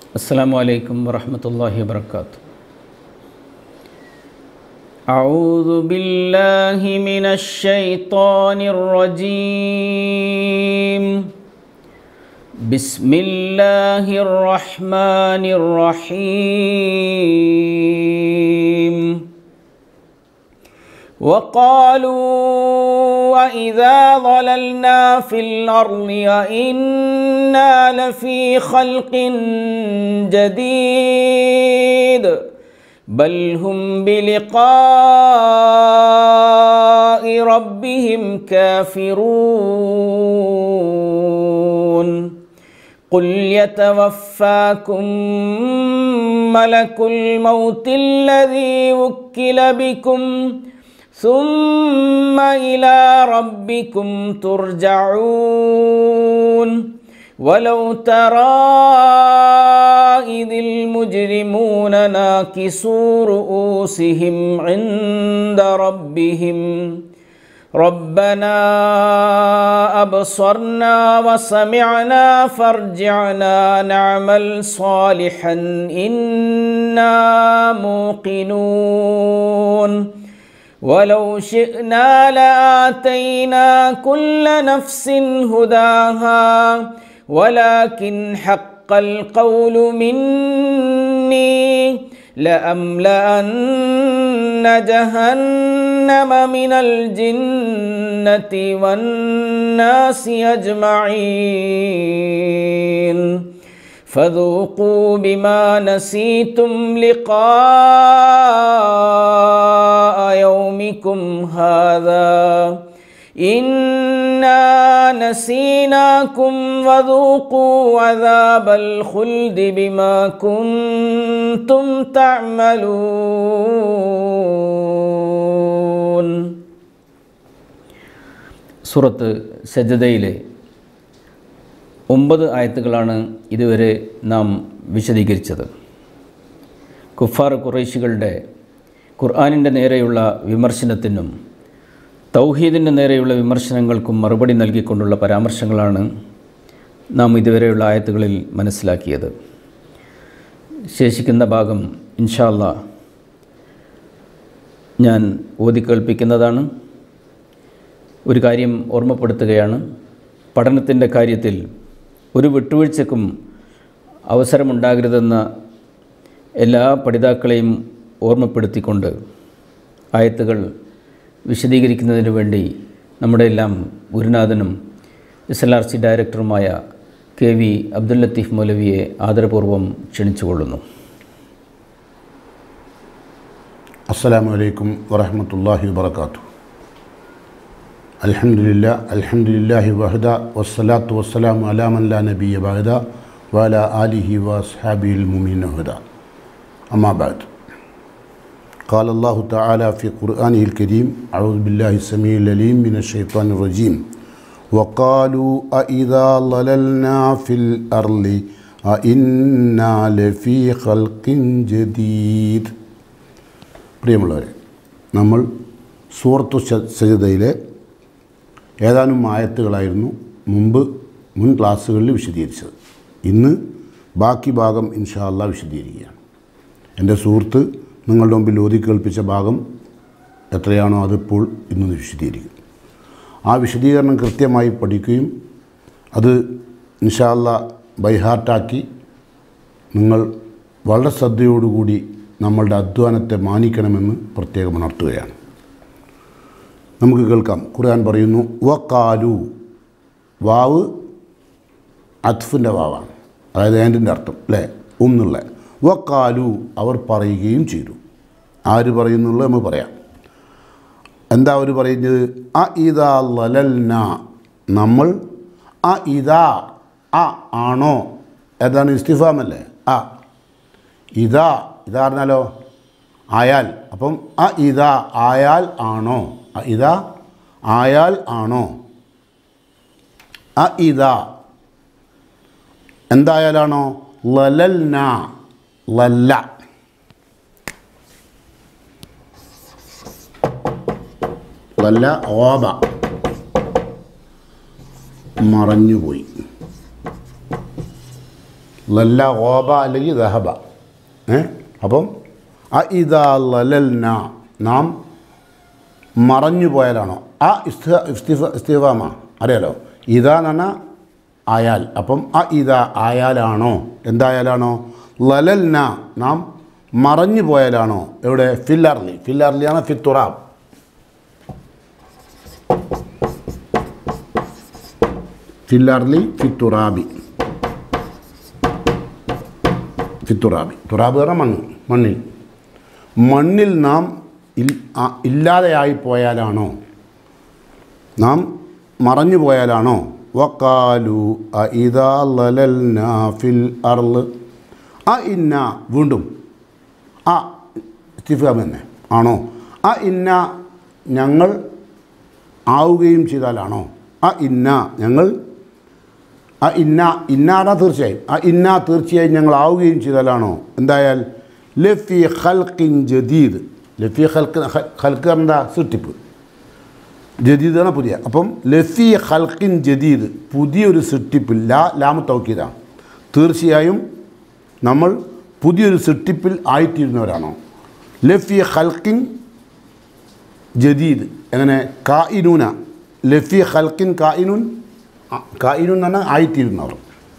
السلام عليكم ورحمة الله وبركاته أعوذ بالله من الشيطان الرجيم بسم الله الرحمن الرحيم وقالوا وإذا ضللنا في الأرض أئنا لفي خلق جديد بل هم بلقاء ربهم كافرون قل يتوفاكم ملك الموت الذي وكل بكم ثم إلى ربكم ترجعون ولو ترى إذ المجرمون ناكسوا رؤوسهم عند ربهم ربنا أبصرنا وسمعنا فارجعنا نعمل صالحا إنا موقنون ولو شئنا لآتينا كل نفس هداها ولكن حق القول مني لأملأن جهنم من الجنة والناس أجمعين فذوقوا بما نسيتم لقاء يومكم هذا إنا نسيناكم وذوقوا عذاب الخلد بما كنتم تعملون സൂറത്ത് സജ്ജതയിലെ ഒമ്പത് ആയത്തുകളാണ് ഇതുവരെ നാം വിശദീകരിച്ചത് കുഫാർ കുറേശികളുടെ ഖുർആാനിൻ്റെ നേരെയുള്ള വിമർശനത്തിനും തൗഹീദിൻ്റെ നേരെയുള്ള വിമർശനങ്ങൾക്കും മറുപടി നൽകിക്കൊണ്ടുള്ള പരാമർശങ്ങളാണ് നാം ഇതുവരെയുള്ള ആയത്തുകളിൽ മനസ്സിലാക്കിയത് ശേഷിക്കുന്ന ഭാഗം ഇൻഷാല്ല ഞാൻ ഓതിക്കേൾപ്പിക്കുന്നതാണ് ഒരു കാര്യം ഓർമ്മപ്പെടുത്തുകയാണ് പഠനത്തിൻ്റെ കാര്യത്തിൽ ഒരു വിട്ടുവീഴ്ചക്കും അവസരമുണ്ടാകരുതെന്ന എല്ലാ പഠിതാക്കളെയും ഓർമ്മപ്പെടുത്തിക്കൊണ്ട് ആയത്തുകൾ വിശദീകരിക്കുന്നതിന് വേണ്ടി നമ്മുടെ എല്ലാം ഗുരുനാഥനും എസ് എൽ ആർ സി ഡയറക്ടറുമായ കെ വി അബ്ദുൽ ലത്തീഫ് മൗലവിയെ ആദരപൂർവ്വം ക്ഷണിച്ചുകൊള്ളുന്നു അസ്സലാമു അലൈക്കും വറഹമത്തല്ലാഹി വബർക്കാത്തു അൽഹംദുലില്ല അൽഹംദുലില്ലാഹി വഹദ വസ്സലാത്തു വസ്സലാമു അലാമൻ ലാ നബിയ ബഹദ വല ആലിഹി വസ്ഹാബിൽ മുമീൻ ഹുദ അമ്മാ ബഅദ് قال الله تعالى في قرآنه الكريم أعوذ بالله السميع العليم من الشيطان الرجيم وقالوا أإذا ضللنا في الأرض أإنا لفي خلق جديد പ്രിയമുള്ളവരെ നമ്മൾ സൂറത്തു സജിതയിലെ ഏതാനും ആയത്തുകളായിരുന്നു മുമ്പ് മുൻ ക്ലാസ്സുകളിൽ വിശദീകരിച്ചത് ഇന്ന് ബാക്കി ഭാഗം ഇൻഷാ അല്ലാ വിശദീകരിക്കുകയാണ് എൻ്റെ സുഹൃത്ത് നിങ്ങളുടെ മുമ്പിൽ ഓതി കേൾപ്പിച്ച ഭാഗം എത്രയാണോ അതിപ്പോൾ ഇന്ന് വിശദീകരിക്കും ആ വിശദീകരണം കൃത്യമായി പഠിക്കുകയും അത് ഇൻഷാല്ല ബൈഹാർട്ടാക്കി നിങ്ങൾ വളരെ ശ്രദ്ധയോടുകൂടി നമ്മളുടെ അധ്വാനത്തെ മാനിക്കണമെന്ന് പ്രത്യേകം ഉണർത്തുകയാണ് നമുക്ക് കേൾക്കാം ഖുർആൻ പറയുന്നു വ കാലു വാവ് അത്ഫിൻ്റെ വാവാണ് അതായത് ആൻറ്റിൻ്റെ അർത്ഥം അല്ലേ ഒന്നുള്ള വ കാലു അവർ പറയുകയും ചെയ്തു ആര് പറയുന്നുള്ളത് നമുക്ക് പറയാം എന്താ അവർ പറയുന്നത് അ ഇതാ ലലൽന നമ്മൾ അ ഇതാ അ ആണോ ഏതാണ് ഇസ്തിഫാമല്ലേ അ ഇതാ ഇതാ പറഞ്ഞാലോ ആയാൽ അപ്പം അ ഇതാ ആയാൽ ആണോ അ ഇതാ ആയാൽ ആണോ അ ഇതാ എന്തായാലാണോ ലലൽന ലല്ല ലല്ല ഓബ മറഞ്ഞുപോയി ലല്ല ഓബ അല്ലെങ്കിൽ ദഹബ ഏ അപ്പം അ ഇതാ ലലൽന നാം മറഞ്ഞു പോയാലാണോ ആ ഇസ്ത ഇസ്തിഫ ഇസ്തിഫാമ അറിയാലോ ഇതാ എന്ന് പറഞ്ഞാൽ ആയാൽ അപ്പം അ ഇതാ ആയാലാണോ എന്തായാലാണോ ലലൽന നാം മറഞ്ഞു പോയാലാണോ എവിടെ ഫില്ലർലി ഫില്ലർലിയാണ് ഫിത്തുറാബ് ഫില്ലർലി ഫിത്തുറാബി ഫിത്തുറാബി തുറാബ് പറഞ്ഞാൽ മണ്ണ് മണ്ണിൽ മണ്ണിൽ നാം ഇൽ- ആ- ഇല്ലാതെയായി പോയാലാണോ നാം മറഞ്ഞു പോയാലാണോ വക്കാലു അ ഇതാ ലലൽന ഫിൽ അർള് അ ഇന്ന വീണ്ടും ആ ഇസ്തിഫാം തന്നെ ആണോ ആ ഇന്ന ഞങ്ങൾ ആവുകയും ചെയ്താലാണോ ആ ഇന്ന ഞങ്ങൾ ആ ഇന്ന ഇന്നാടാ തീർച്ചയായും ആ ഇന്ന തീർച്ചയായും ഞങ്ങൾ ആവുകയും ചെയ്താലാണോ എന്തായാൽ ലഫി ഖൽക്കിൻ ജദീദ് ലഫി ഖൽക്ക് ഖൽക്ക് എന്താ സൃഷ്ടിപ്പ് ജദീദാണ് പുതിയ അപ്പം ലഫി ഖൽക്കിൻ ജദീദ് പുതിയൊരു സൃഷ്ടിപ്പിൽ ലാ ലാമു തൗക്കീദാണ് തീർച്ചയായും നമ്മൾ പുതിയൊരു സൃഷ്ടിപ്പിൽ ആയിത്തീരുന്നവരാണോ ലഫി ഖൽക്കിൻ ജദീദ് എങ്ങനെ കായിനൂന ലഫി ഖൽക്കിൻ കായിനുൻ ആ, കായിനുൻ എന്ന് പറഞ്ഞാൽ ആയിത്തീരുന്നവർ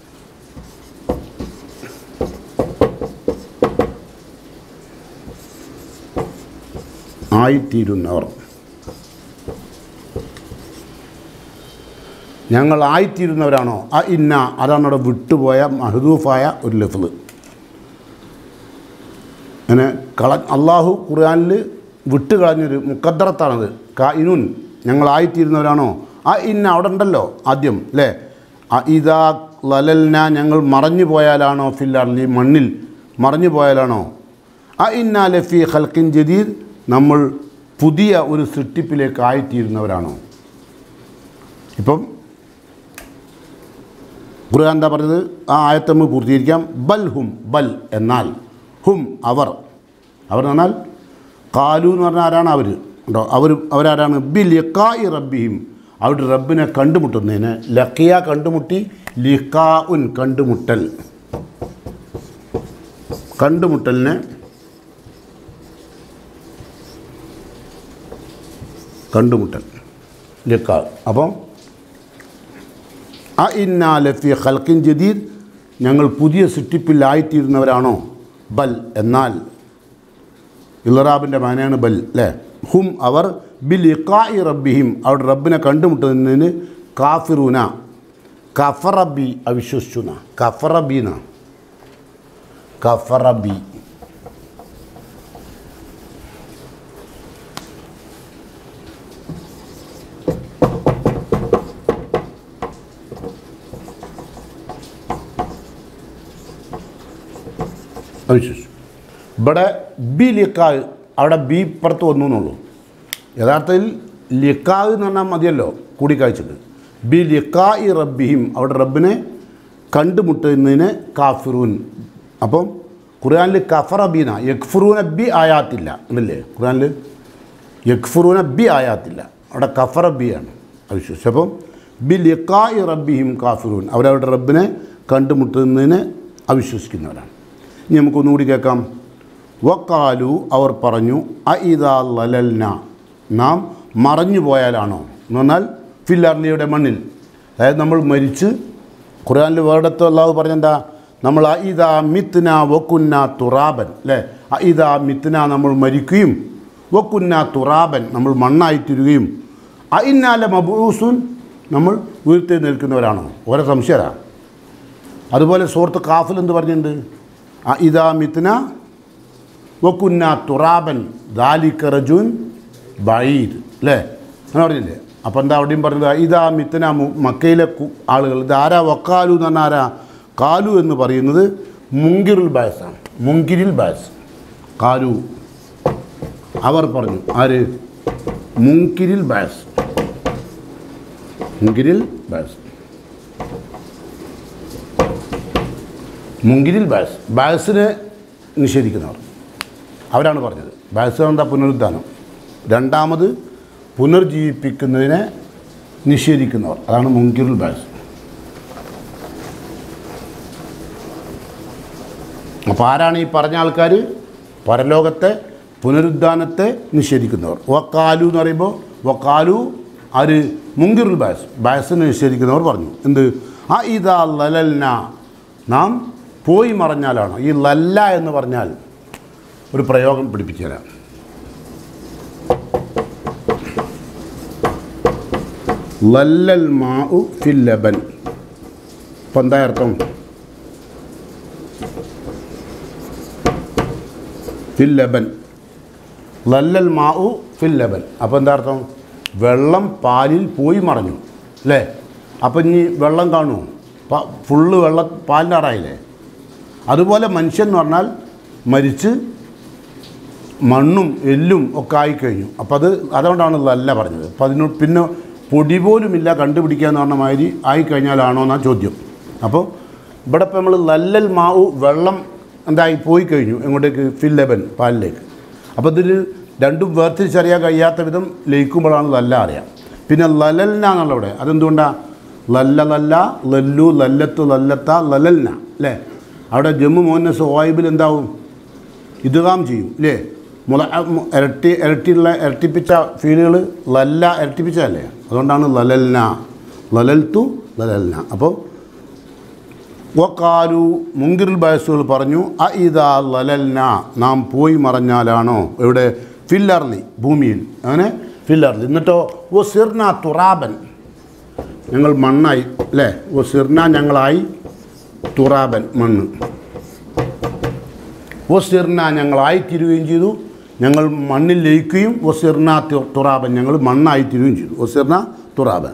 ആയിത്തീരുന്നവർ ഞങ്ങൾ ആയിത്തീരുന്നവരാണോ ആ ഇന്ന അതാണ് അവിടെ വിട്ടുപോയ മഹദൂഫായ ഒരു ലഫ്ല് അങ്ങനെ കള അള്ളാഹു ഖുർആനിൽ വിട്ടുകളഞ്ഞൊരു മുക്കദ്ദറത്താണത് കാ ഇനുൻ ഞങ്ങളായിത്തീരുന്നവരാണോ ആ ഇന്ന അവിടെ ഉണ്ടല്ലോ ആദ്യം അല്ലേ ആ ഇതാ ലലൽന ഞങ്ങൾ മറഞ്ഞു പോയാലാണോ ഫില്ലർലി മണ്ണിൽ മറഞ്ഞു പോയാലാണോ ആ ഇന്ന ലഫി ഖൽക്കിൻ ജദീദ് നമ്മൾ പുതിയ ഒരു സൃഷ്ടിപ്പിലേക്ക് ആയിത്തീരുന്നവരാണോ ഇപ്പം ഖുർആൻ എന്താ പറഞ്ഞത് ആ ആയത്ത് നമുക്ക് പൂർത്തീകരിക്കാം ബൽ ഹും ബൽ എന്നാൽ ഹും അവർ അവർ എന്ന് പറഞ്ഞാൽ കാലു എന്ന് പറഞ്ഞാൽ ആരാണ് അവർ ഉണ്ടോ അവർ അവരാരാണ് ബി ലിക്കായി റബ്ബിഹിം അവരുടെ റബ്ബിനെ കണ്ടുമുട്ടുന്നതിന് ലക്കിയ കണ്ടുമുട്ടി ലിക്കാ ഉൻ കണ്ടുമുട്ടൽ കണ്ടുമുട്ടലിനെ കണ്ടുമുട്ടൽ ലിക്കാ അപ്പം അ ഇന്നാ ലഫി ഖൽക്കിൻ ജദീദ് ഞങ്ങൾ പുതിയ സൃഷ്ടിപ്പിലായിത്തീരുന്നവരാണോ ബൽ എന്നാൽ ഇളറാബിൻ്റെ മാനയാണ് ബൽ അല്ലേ ഹും അവർ ബിൽ ഇക്കായി റബ്ബിഹിം അവരുടെ റബ്ബിനെ കണ്ടുമുട്ടുന്നതിന് കാഫിറൂന കഫറബി അവിശ്വസിച്ചുന കഫറബീന കഫറബി അവിശ്വസിച്ചു ഇവിടെ ബി ലിക്കാവ് അവിടെ ബി പുറത്ത് വന്നു എന്നുള്ളൂ യഥാർത്ഥത്തിൽ ലിക്കാവ് എന്ന് പറഞ്ഞാൽ മതിയല്ലോ കൂടിക്കാഴ്ചക്ക് ബി ലിക്കായി റബ്ബിഹിം അവിടെ റബ്ബിനെ കണ്ടുമുട്ടുന്നതിന് കാഫിറൂൻ അപ്പം ഖുർആനിൽ കഫറബീന യക്ഫുറൂന ബി ആയാത്തില്ല എന്നല്ലേ ഖുർആനിൽ യക്ഫുറൂന ബി ആയാത്തില്ല അവിടെ കഫറ ബി ആണ് അവിശ്വസിച്ചു അപ്പം ബി ലിക്കായി റബ്ബിഹിം കാഫിറൂൻ അവരവരുടെ റബ്ബിനെ കണ്ടുമുട്ടുന്നതിന് അവിശ്വസിക്കുന്നവരാണ് ഇനി നമുക്കൊന്നുകൂടി കേൾക്കാം വക്കാലു അവർ പറഞ്ഞു അ ഇതാ ലലൽന നാം മറഞ്ഞു പോയാലാണോ എന്ന് പറഞ്ഞാൽ ഫില്ലർലിയുടെ മണ്ണിൽ അതായത് നമ്മൾ മരിച്ച് ഖുർആനിൽ വേർഡത്ത് അള്ളാഹു പറഞ്ഞെന്താ നമ്മൾ അ ഇതാ മിത്ന വക്കുന്ന തുറാബൻ അല്ലേ അ ഇതാ മിത്ന നമ്മൾ മരിക്കുകയും വക്കുന്ന തുറാബൻ നമ്മൾ മണ്ണായിത്തീരുകയും അ ഇന്നാല മബൂസുൻ നമ്മൾ ഉയർത്തി നിൽക്കുന്നവരാണോ ഓരോ സംശയരാ അതുപോലെ സുഹൃത്ത് കാഫിൽ എന്ത് പറഞ്ഞിട്ടുണ്ട് അ ഇതാ മിത്ന വക്കുന്ന തുറാബൻ ദാലിക്ക റജുൻ ബഈദ് അല്ലേ അങ്ങനെ പറഞ്ഞില്ലേ അപ്പോൾ എന്താ അവിടെയും പറഞ്ഞത് ഇതാ മിത്തന മു- മക്കയിലെ കു- ആളുകൾ ഇത് ആരാ വക്കാലു എന്ന് പറഞ്ഞാൽ ആരാ കാലു എന്ന് പറയുന്നത് മുങ്കിറുൽ ബായസാണ് മുങ്കിരിൽ ബായസ് കാലു അവർ പറഞ്ഞു ആര് മുങ്കിരിൽ ബായസ് മുങ്കിരിൽ ബായസ് മുങ്കിരിൽ ബായസ് ബായസിനെ നിഷേധിക്കുന്നവർ അവരാണ് പറഞ്ഞത് ബായസ് എന്താ പുനരുദ്ധാനം രണ്ടാമത് പുനർജീവിപ്പിക്കുന്നതിനെ നിഷേധിക്കുന്നവർ അതാണ് മുങ്കിറുൽ ബായസ് അപ്പോൾ ആരാണ് ഈ പറഞ്ഞ ആൾക്കാർ പരലോകത്തെ പുനരുദ്ധാനത്തെ നിഷേധിക്കുന്നവർ വക്കാലു എന്ന് പറയുമ്പോൾ വക്കാലു ആര് മുങ്കിറുൽ ബാസ് ബാസിനെ നിഷേധിക്കുന്നവർ പറഞ്ഞു എന്ത് ആ ഇതാ ലലൽന നാം പോയി മറഞ്ഞാലാണ് ഈ ലല്ല എന്ന് പറഞ്ഞാൽ ഒരു പ്രയോഗം പിടിപ്പിച്ചു തരാം ലല്ലൽ മാഉ ഫിൽ ലബൻ ഇപ്പം എന്താ അർത്ഥം ഫിൽ ലബൻ ലല്ലൽ മാഉ ഫിൽ ലബൻ അപ്പോൾ എന്താ അർത്ഥം വെള്ളം പാലിൽ പോയി മറഞ്ഞു അല്ലേ അപ്പം ഇനി വെള്ളം കാണുമോ പ- ഫുള്ള് വെള്ളം പാലിൻ്റെ ആറായില്ലേ അതുപോലെ മനുഷ്യൻ എന്ന് പറഞ്ഞാൽ മരിച്ച് മണ്ണും എല്ലും ഒക്കെ ആയിക്കഴിഞ്ഞു അപ്പം അത് അതുകൊണ്ടാണ് ലല്ല പറഞ്ഞത് അപ്പം അതിന് പിന്നെ പൊടി പോലുമില്ല കണ്ടുപിടിക്കുക എന്ന് പറഞ്ഞ മാതിരി ആയിക്കഴിഞ്ഞാലാണോ എന്നാണ് ചോദ്യം അപ്പോൾ ഇവിടെ ഇപ്പം നമ്മൾ ലല്ലൽ മാവ് വെള്ളം എന്തായി പോയി കഴിഞ്ഞു എങ്ങോട്ടേക്ക് ഫിൽ ലെബൻ പാലിലേക്ക് അപ്പോൾ ഇതിൽ രണ്ടും വേർതിരിച്ചറിയാൻ കഴിയാത്ത വിധം ലയിക്കുമ്പോഴാണ് ലല്ല അറിയാം പിന്നെ ലലൽന എന്നുള്ള ഇവിടെ അതെന്തുകൊണ്ടാണ് ലല്ല ലല്ല ലല്ലു ലല്ലത്ത് ലല്ലത്ത ലലൽന അല്ലേ അവിടെ ജമ്മു മോഹനസ് ഓയിബിൽ എന്താവും ഇതുകാം ചെയ്യും അല്ലേ മുള മു- ഇരട്ടി ഇരട്ടിയുള്ള ഇരട്ടിപ്പിച്ച ഫീലുകൾ ലല്ല ഇരട്ടിപ്പിച്ചതല്ലേ അതുകൊണ്ടാണ് ലലൽന ലലൽത്തു ലലൽന അപ്പോൾ വക്കാലു മുങ്കിറിൽ ബയസുകൾ പറഞ്ഞു അ ഇതാ ലലൽന നാം പോയി മറഞ്ഞാലാണോ ഇവിടെ ഫില്ലർലി ഭൂമിയിൽ അങ്ങനെ ഫില്ലർലി എന്നിട്ടോ ഓ സിർന തുറാബൻ ഞങ്ങൾ മണ്ണായി അല്ലേ ഓ സിർന ഞങ്ങളായി തുറാബൻ മണ്ണ് വസിർന ഞങ്ങളായി തീരുകയും ചെയ്തു ഞങ്ങൾ മണ്ണിൽ ലയിക്കുകയും വസിർന തു- തുറാബൻ ഞങ്ങൾ മണ്ണായി തീരുകയും ചെയ്തു വസിർന തുറാബൻ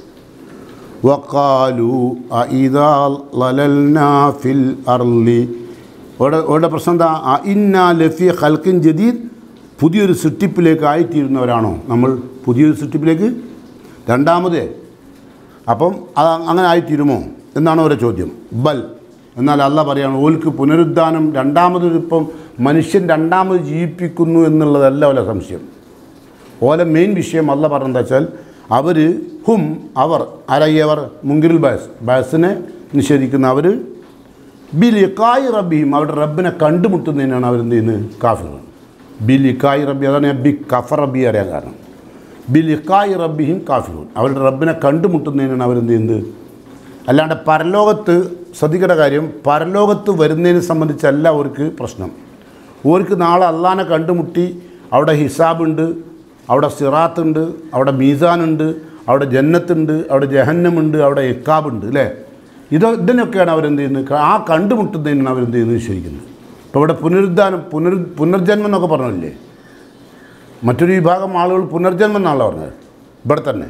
വക്കാലു അഇദാ ലലൽനാ ഫിൽ അർലി ഇവിടെ ഇവിടെ പ്രശ്നം എന്താ അ ഇന്ന ലഫി ഖൽക്കിൻ ജദീദ് പുതിയൊരു സൃഷ്ടിപ്പിലേക്ക് ആയിത്തീരുന്നവരാണോ നമ്മൾ പുതിയൊരു സൃഷ്ടിപ്പിലേക്ക് രണ്ടാമത് അപ്പം അത് അങ്ങനെ ആയിത്തീരുമോ എന്നാണ് അവരുടെ ചോദ്യം ബൽ എന്നാൽ അല്ല പറയാണ് ഓൽക്ക് പുനരുദ്ധാനം രണ്ടാമത് ഇപ്പം മനുഷ്യൻ രണ്ടാമത് ജീവിപ്പിക്കുന്നു എന്നുള്ളതല്ല ഓല സംശയം ഓല മെയിൻ വിഷയം അല്ല പറഞ്ഞെന്താ വെച്ചാൽ അവർ ഹും അവർ ആരായിയവർ മുങ്കിരിൽ ബയസ് ബയസിനെ നിഷേധിക്കുന്ന അവർ ബിൽ ഇക്കായി റബ്ബിയും അവരുടെ റബ്ബിനെ കണ്ടുമുട്ടുന്നതിനാണ് അവരെന്ത് ചെയ്യുന്നത് കാഫിറുകൾ ബിൽ ഇക്കായി റബ്ബി അതാണ് ഞാൻ ബി കഫ റബ്ബി അറിയാൻ കാരണം ബിൽ ഇക്കായി റബ്ബിയും കാഫിറുൻ അവരുടെ റബ്ബിനെ കണ്ടുമുട്ടുന്നതിനാണ് അവരെന്ത് ചെയ്യുന്നത് അല്ലാണ്ട് പരലോകത്ത് ശ്രദ്ധിക്കേണ്ട കാര്യം പരലോകത്ത് വരുന്നതിനെ സംബന്ധിച്ചല്ല അവർക്ക് പ്രശ്നം അവർക്ക് നാളെ അള്ളാനെ കണ്ടുമുട്ടി അവിടെ ഹിസാബുണ്ട് അവിടെ സിറാത്തുണ്ട് അവിടെ മീസാനുണ്ട് അവിടെ ജന്നത്തുണ്ട് അവിടെ ജഹന്നമുണ്ട് അവിടെ ഇക്കാബുണ്ട് അല്ലേ ഇത് ഇതിനൊക്കെയാണ് അവരെന്ത് ചെയ്യുന്നത് ആ കണ്ടുമുട്ടുന്നതിനാണ് അവരെന്ത് ചെയ്യുന്നത് വിശ്വസിക്കുന്നത് ഇപ്പോൾ ഇവിടെ പുനരുദ്ധാനം പുനർ പുനർജന്മം എന്നൊക്കെ പറഞ്ഞില്ലേ മറ്റൊരു വിഭാഗം ആളുകൾ പുനർജന്മം എന്നാണല്ലോ പറഞ്ഞത് ഇവിടെ തന്നെ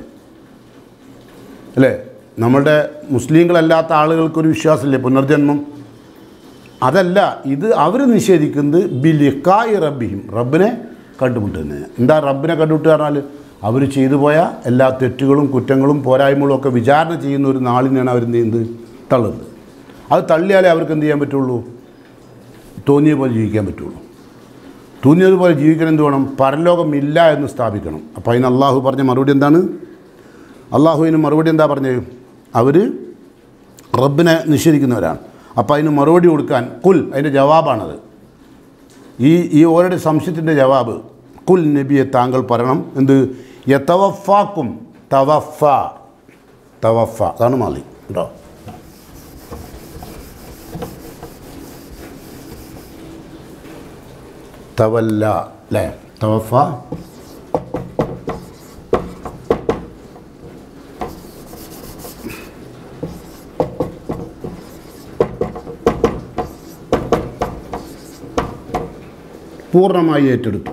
അല്ലേ നമ്മളുടെ മുസ്ലിങ്ങളല്ലാത്ത ആളുകൾക്കൊരു വിശ്വാസമില്ലേ പുനർജന്മം അതല്ല ഇത് അവർ നിഷേധിക്കുന്നത് ബിലിക്കായി റബ്ബിയും റബ്ബിനെ കണ്ടുമുട്ടുന്നത് എന്താ റബ്ബിനെ കണ്ടുമുട്ടുക പറഞ്ഞാൽ അവർ ചെയ്തു പോയ എല്ലാ തെറ്റുകളും കുറ്റങ്ങളും പോരായ്മകളും ഒക്കെ വിചാരണ ചെയ്യുന്ന ഒരു നാളിനെയാണ് അവരെന്ത് ചെയ്യുന്നത് തള്ളുന്നത് അത് തള്ളിയാലേ അവർക്ക് എന്ത് ചെയ്യാൻ പറ്റുള്ളൂ തോന്നിയ പോലെ ജീവിക്കാൻ പറ്റുള്ളൂ തോന്നിയതുപോലെ ജീവിക്കണം എന്ത് വേണം പരലോകം ഇല്ല എന്ന് സ്ഥാപിക്കണം അപ്പോൾ അതിന് അള്ളാഹു പറഞ്ഞ മറുപടി എന്താണ് അള്ളാഹുവിന് മറുപടി എന്താ പറഞ്ഞത് അവർ റബ്ബിനെ നിഷേധിക്കുന്നവരാണ് അപ്പോൾ അതിന് മറുപടി കൊടുക്കാൻ കുൽ അതിൻ്റെ ജവാബാണത് ഈ ഈ ഓരോ സംശയത്തിൻ്റെ ജവാബ് കുൽ നബിയെ താങ്കൾ പറയണം എന്ത് യതവഫാക്കും തവഫ തവഫ അതാണ് മാലി കേട്ടോ തവല്ല അല്ലേ തവഫ പൂർണ്ണമായി ഏറ്റെടുത്തു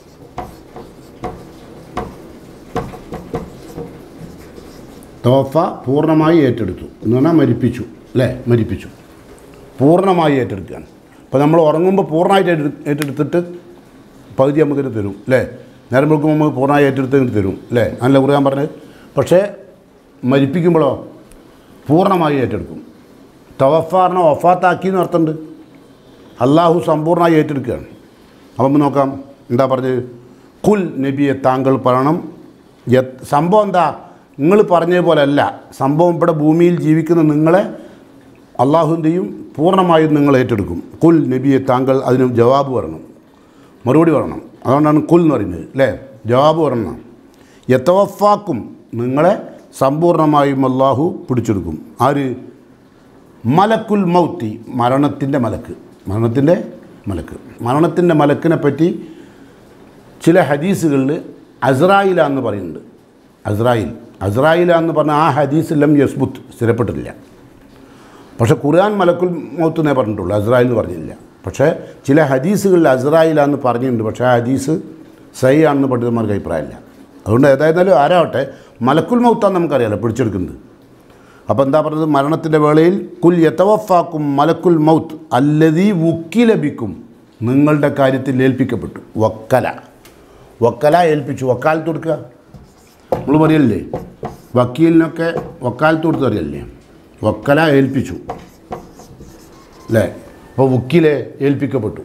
തോഫ പൂർണ്ണമായി ഏറ്റെടുത്തു എന്ന് പറഞ്ഞാൽ മരിപ്പിച്ചു അല്ലേ മരിപ്പിച്ചു പൂർണ്ണമായി ഏറ്റെടുക്കുകയാണ് അപ്പോൾ നമ്മൾ ഉറങ്ങുമ്പോൾ പൂർണ്ണമായിട്ട് ഏറ്റെടു- ഏറ്റെടുത്തിട്ട് പകുതി നമുക്കിന് തരും അല്ലേ നേരം വെക്കുമ്പോൾ നമുക്ക് പൂർണ്ണമായി ഏറ്റെടുത്ത് ഇങ്ങോട്ട് തരും അല്ലേ നല്ല കുറിയാൻ പറഞ്ഞത് പക്ഷേ മരിപ്പിക്കുമ്പോഴോ പൂർണ്ണമായി ഏറ്റെടുക്കും തവഫാറിനെ ഒഫാത്താക്കി എന്ന് അർത്ഥമുണ്ട് അള്ളാഹു സമ്പൂർണ്ണമായി ഏറ്റെടുക്കുകയാണ് അപ്പം നമുക്ക് നോക്കാം എന്താ പറഞ്ഞത് കുൽ നബിയെ താങ്കൾ പറയണം യത്- സംഭവം എന്താ നിങ്ങൾ പറഞ്ഞ പോലെ അല്ല സംഭവം ഇവിടെ ഭൂമിയിൽ ജീവിക്കുന്ന നിങ്ങളെ അള്ളാഹുവിൻ്റെയും പൂർണ്ണമായും നിങ്ങൾ ഏറ്റെടുക്കും കുൽ നബിയെ താങ്കൾ അതിന് ജവാബ് പറയണം മറുപടി പറയണം അതുകൊണ്ടാണ് കുൽ എന്ന് പറയുന്നത് അല്ലേ ജവാബ് പറയണം യത്തവഫാക്കും നിങ്ങളെ സമ്പൂർണ്ണമായും അള്ളാഹു പിടിച്ചെടുക്കും ആര് മലക്കുൽ മൗത്തി മരണത്തിൻ്റെ മലക്ക് മരണത്തിൻ്റെ മലക്ക് മരണത്തിൻ്റെ മലക്കിനെ പറ്റി ചില ഹദീസുകളിൽ അസ്രായില എന്ന് പറയുന്നുണ്ട് അസ്രായിൽ അസ്രായില എന്ന് പറഞ്ഞ ആ ഹദീസ് ലം യസ്ബുത്ത് സ്ഥിരപ്പെട്ടിട്ടില്ല പക്ഷേ ഖുർആൻ മലക്കുൽ മൗത്ത് എന്നേ പറഞ്ഞിട്ടുള്ളൂ അസ്രായിൽ എന്ന് പറഞ്ഞില്ല പക്ഷേ ചില ഹദീസുകളിൽ അസ്രായില എന്ന് പറഞ്ഞിട്ടുണ്ട് പക്ഷേ ആ ഹദീസ് സൈ ആണെന്ന് പണ്ഡിതന്മാർക്ക് അഭിപ്രായമില്ല അതുകൊണ്ട് ഏതായിരുന്നാലും ആരാവട്ടെ മലക്കുൽ മൗത്താന്ന് നമുക്കറിയാലോ പിടിച്ചെടുക്കുന്നത് അപ്പോൾ എന്താ പറഞ്ഞത് മരണത്തിൻ്റെ വേളയിൽ കുൽ യത്തവഫാക്കും മലക്കുൽ മൗത്ത് അല്ലതീ വുക്കിലബിക്കും നിങ്ങളുടെ കാര്യത്തിൽ ഏൽപ്പിക്കപ്പെട്ടു വക്കല വക്കല ഏൽപ്പിച്ചു വക്കാലത്ത് കൊടുക്കുക നമ്മൾ പറയല്ലേ വക്കീലിനൊക്കെ വക്കാലത്ത് കൊടുത്ത് അറിയല്ലേ വക്കല ഏൽപ്പിച്ചു അല്ലേ അപ്പോൾ വക്കീലെ ഏൽപ്പിക്കപ്പെട്ടു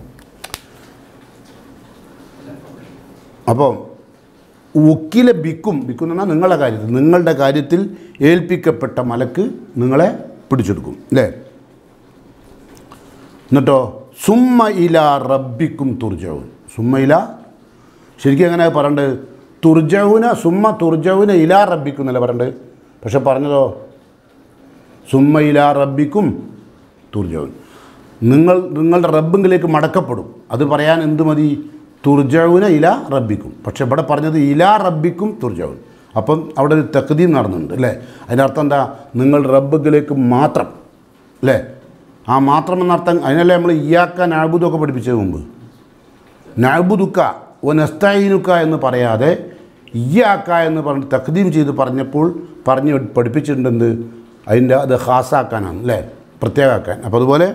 അപ്പോൾ ഉക്കിലെ ബിക്കും ബിക്കും എന്ന് പറഞ്ഞാൽ നിങ്ങളുടെ കാര്യത്തിൽ നിങ്ങളുടെ കാര്യത്തിൽ ഏൽപ്പിക്കപ്പെട്ട മലക്ക് നിങ്ങളെ പിടിച്ചെടുക്കും അല്ലേ എന്നിട്ടോ സുമ്മ ഇല റബ്ബിക്കും തുർജവും സുമ്മ ഇല ശരിക്കും എങ്ങനെ പറയണ്ടത് തുർജവുന സുമ്മ തുർജവുന ഇല റബ്ബിക്കും എന്നല്ലേ പറയണ്ടത് പക്ഷെ പറഞ്ഞതോ സുമ്മ ഇല റബ്ബിക്കും തുർജവുൻ നിങ്ങൾ നിങ്ങളുടെ റബ്ബിങ്കിലേക്ക് മടക്കപ്പെടും അത് പറയാൻ എന്ത് മതി തുർജവുന ഇല റബ്ബിക്കും പക്ഷെ ഇവിടെ പറഞ്ഞത് ഇല റബ്ബിക്കും തുർജവുൻ അപ്പം അവിടെ ഒരു തക്തീം നടന്നുണ്ട് അല്ലേ അതിൻ്റെ അർത്ഥം എന്താ നിങ്ങൾ റബ്ബിലേക്ക് മാത്രം അല്ലേ ആ മാത്രം എന്നർത്ഥം അതിനല്ലേ നമ്മൾ ഇയാക്ക നാബുദൊക്കെ പഠിപ്പിച്ചത് മുമ്പ് നാബുദുക്ക ഒ നസ്തായിനുക്ക എന്ന് പറയാതെ ഇയാക്ക എന്ന് പറഞ്ഞ് തക്തീം ചെയ്ത് പറഞ്ഞപ്പോൾ പറഞ്ഞ് പഠിപ്പിച്ചിട്ടുണ്ടെന്ത് അതിൻ്റെ അത് ഹാസാക്കാനാണ് അല്ലേ പ്രത്യേകമാക്കാൻ അപ്പോൾ അതുപോലെ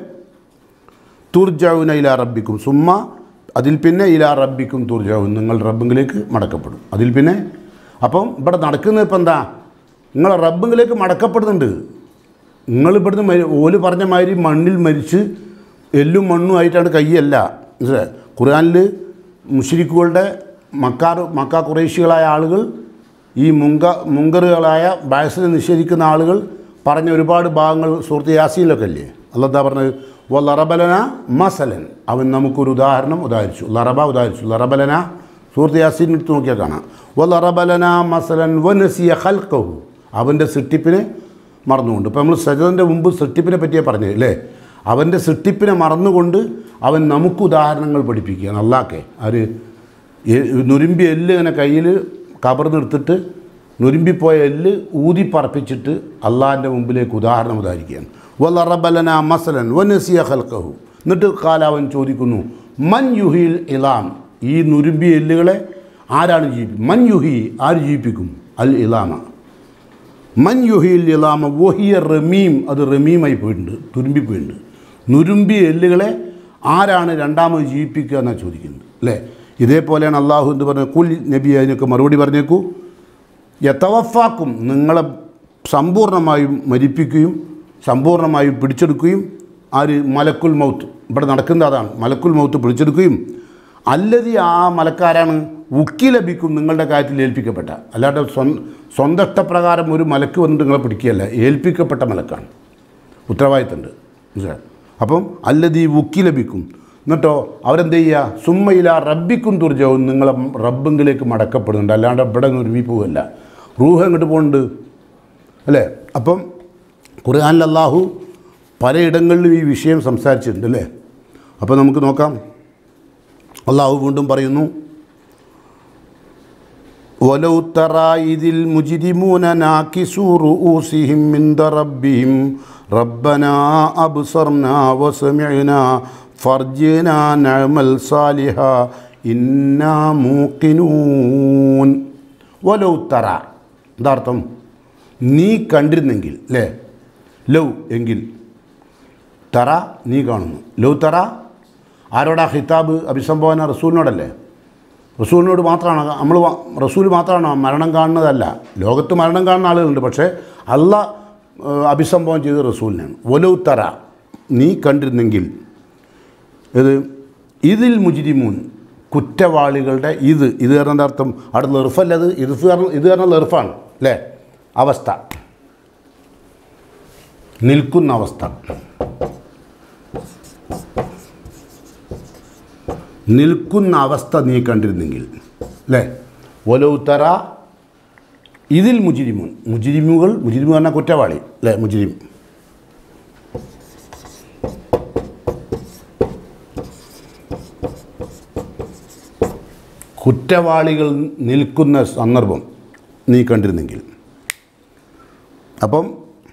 തുർജൗന ഇല റബ്ബിക്കും സുമ്മ അതിൽ പിന്നെ ഇല റബ്ബിക്കും തുർജൗൻ നിങ്ങൾ റബ്ബിങ്കിലേക്ക് മടക്കപ്പെടും അതിൽ പിന്നെ അപ്പം ഇവിടെ നടക്കുന്നത് ഇപ്പം എന്താ നിങ്ങൾ റബ്ബിങ്കിലേക്ക് മടക്കപ്പെടുന്നുണ്ട് നിങ്ങൾ ഇവിടുന്ന് മരി ഓല് പറഞ്ഞ മാതിരി മണ്ണിൽ മരിച്ച് എല്ലും മണ്ണും ആയിട്ടാണ് കൈയല്ല മനസ്സിലായോ? ഖുർആനിൽ മുഷരിക്കുകളുടെ മക്കാർ മക്ക കുറേശികളായ ആളുകൾ ഈ മുങ്ക മുങ്കറുകളായ ബാസിനെ നിഷേധിക്കുന്ന ആളുകൾ പറഞ്ഞ ഒരുപാട് ഭാഗങ്ങൾ സുഹൃത്ത് യാസീനിലൊക്കെ ഇല്ലേ അല്ലെന്താ പറഞ്ഞത് വ ലറബലന മസലൻ അവൻ നമുക്കൊരു ഉദാഹരണം ഉദാഹരിച്ചു ലറബ ഉദാഹരിച്ചു ലറബലന സുഹൃത്ത് യാസീൻ എടുത്ത് നോക്കിയാൽ കാണാം വ ലറബലന മസലൻ വ നസിയ ഹൽക്കഹു അവൻ്റെ സൃഷ്ടിപ്പിനെ മറന്നുകൊണ്ട് ഇപ്പോൾ നമ്മൾ സജതൻ്റെ മുമ്പ് സൃഷ്ടിപ്പിനെ പറ്റിയേ പറഞ്ഞത് അല്ലേ അവൻ്റെ സൃഷ്ടിപ്പിനെ മറന്നുകൊണ്ട് അവൻ നമുക്ക് ഉദാഹരണങ്ങൾ പഠിപ്പിക്കുകയാണ് അള്ളാക്കെ ആര് എ- നുരുമ്പി എല്ല് ഇങ്ങനെ കയ്യിൽ കബർന്നെടുത്തിട്ട് നുരുമ്പിപ്പോയ എല്ല് ഊതി പറപ്പിച്ചിട്ട് അള്ളാഹിൻ്റെ മുമ്പിലേക്ക് ഉദാഹരണം ഉദാഹരിക്കുകയാണ് വല്ലറബലന മസലൻ വനസിയ ഹൽക്കഹു എന്നിട്ട് കാലാവൻ ചോദിക്കുന്നു മൻ യുഹിൽ ഇലാം ഈ നുരുമ്പി എല്ലുകളെ ആരാണ് ജീവിപ്പിക്കും മൻ യുഹി ആര് ജീവിപ്പിക്കും അൽ ഇലാമ മൻ യുഹിൽ ഇലാമ വഹിയ റമീം അത് റമീമായി പോയിട്ടുണ്ട് തുരുമ്പി പോയിട്ടുണ്ട് നുരുമ്പി എല്ലുകളെ ആരാണ് രണ്ടാമത് ജീവിപ്പിക്കുക എന്നാണ് ചോദിക്കുന്നത് അല്ലേ ഇതേപോലെയാണ് അള്ളാഹു എന്ന് പറഞ്ഞത് കുൽ നബി അതിനൊക്കെ മറുപടി പറഞ്ഞേക്കൂ യത്തവഫാക്കും നിങ്ങളെ സമ്പൂർണ്ണമായും മരിപ്പിക്കുകയും സമ്പൂർണ്ണമായും പിടിച്ചെടുക്കുകയും ആര് മലക്കുൽ മൗത്ത് ഇവിടെ നടക്കുന്നത് അതാണ് മലക്കുൽ മൗത്ത് പിടിച്ചെടുക്കുകയും അല്ലതി ആ മലക്കാരാണ് ഉക്കി ലഭിക്കും നിങ്ങളുടെ കാര്യത്തിൽ ഏൽപ്പിക്കപ്പെട്ട അല്ലാണ്ട് സ്വന്തം സ്വന്തം ഇഷ്ടപ്രകാരം ഒരു മലക്ക് വന്നിട്ട് നിങ്ങളെ പിടിക്കുകയല്ല ഏൽപ്പിക്കപ്പെട്ട മലക്കാണ് ഉത്തരവാദിത്തമുണ്ട് മനസ്സിലായോ അപ്പം അല്ലതീ ഉക്കി ലഭിക്കും എന്നിട്ടോ അവരെന്ത് ചെയ്യുക സുമ്മയില റബ്ബിക്കും തുർജവും നിങ്ങളെ റബ്ബിങ്കിലേക്ക് മടക്കപ്പെടുന്നുണ്ട് അല്ലാണ്ട് ഇവിടെ നിന്ന് ഒരുമി പോവല്ല റൂഹ് എങ്ങോട്ട് പോകുന്നുണ്ട് അല്ലേ അപ്പം ഖുർആനിൽ അള്ളാഹു പലയിടങ്ങളിലും ഈ വിഷയം സംസാരിച്ചിട്ടുണ്ട് അല്ലേ അപ്പോൾ നമുക്ക് നോക്കാം അള്ളാഹു വീണ്ടും പറയുന്നു ولو ترى إذ المجرمون ناكسوا رؤوسهم عند ربهم ربنا أبصرنا وسمعنا فرجنا نعمل صالحا إنا موقنون ولو ترى എന്താർത്ഥം നീ കണ്ടിരുന്നെങ്കിൽ അല്ലേ ലൗ എങ്കിൽ തറ നീ കാണുന്നു ലൗ തറ ആരോടാ ഹിതാബ് അഭിസംബോധന റസൂലിനോടല്ലേ റസൂലിനോട് മാത്രമാണ് നമ്മൾ റസൂൽ മാത്രമാണ് മരണം കാണുന്നതല്ല ലോകത്ത് മരണം കാണുന്ന ആളുകളുണ്ട് പക്ഷേ അല്ല ഏഹ്, അഭിസംബോധന ചെയ്ത് റസൂലിനാണ് ഒലു തറ നീ കണ്ടിരുന്നെങ്കിൽ ഇത് ഇതിൽ മുജിരിമൂൻ കുറ്റവാളികളുടെ ഇത് ഇത് പറഞ്ഞ അർത്ഥം അവിടെ ലെർഫല്ല അത് ഇത് കാരണം ഇത് കാരണം ലെർഫാണ് അല്ലേ അവസ്ഥ നിൽക്കുന്ന അവസ്ഥ നിൽക്കുന്ന അവസ്ഥ നീ കണ്ടിരുന്നെങ്കിൽ അല്ലേ ഒലൗത്തറ ഇതിൽ മുജിരിമുൻ മുജിരിമുകൾ മുജിരിമു പറഞ്ഞാൽ കുറ്റവാളി അല്ലേ മുജിരിം കുറ്റവാളികൾ നിൽക്കുന്ന സന്ദർഭം നീ കണ്ടിരുന്നെങ്കിൽ അപ്പം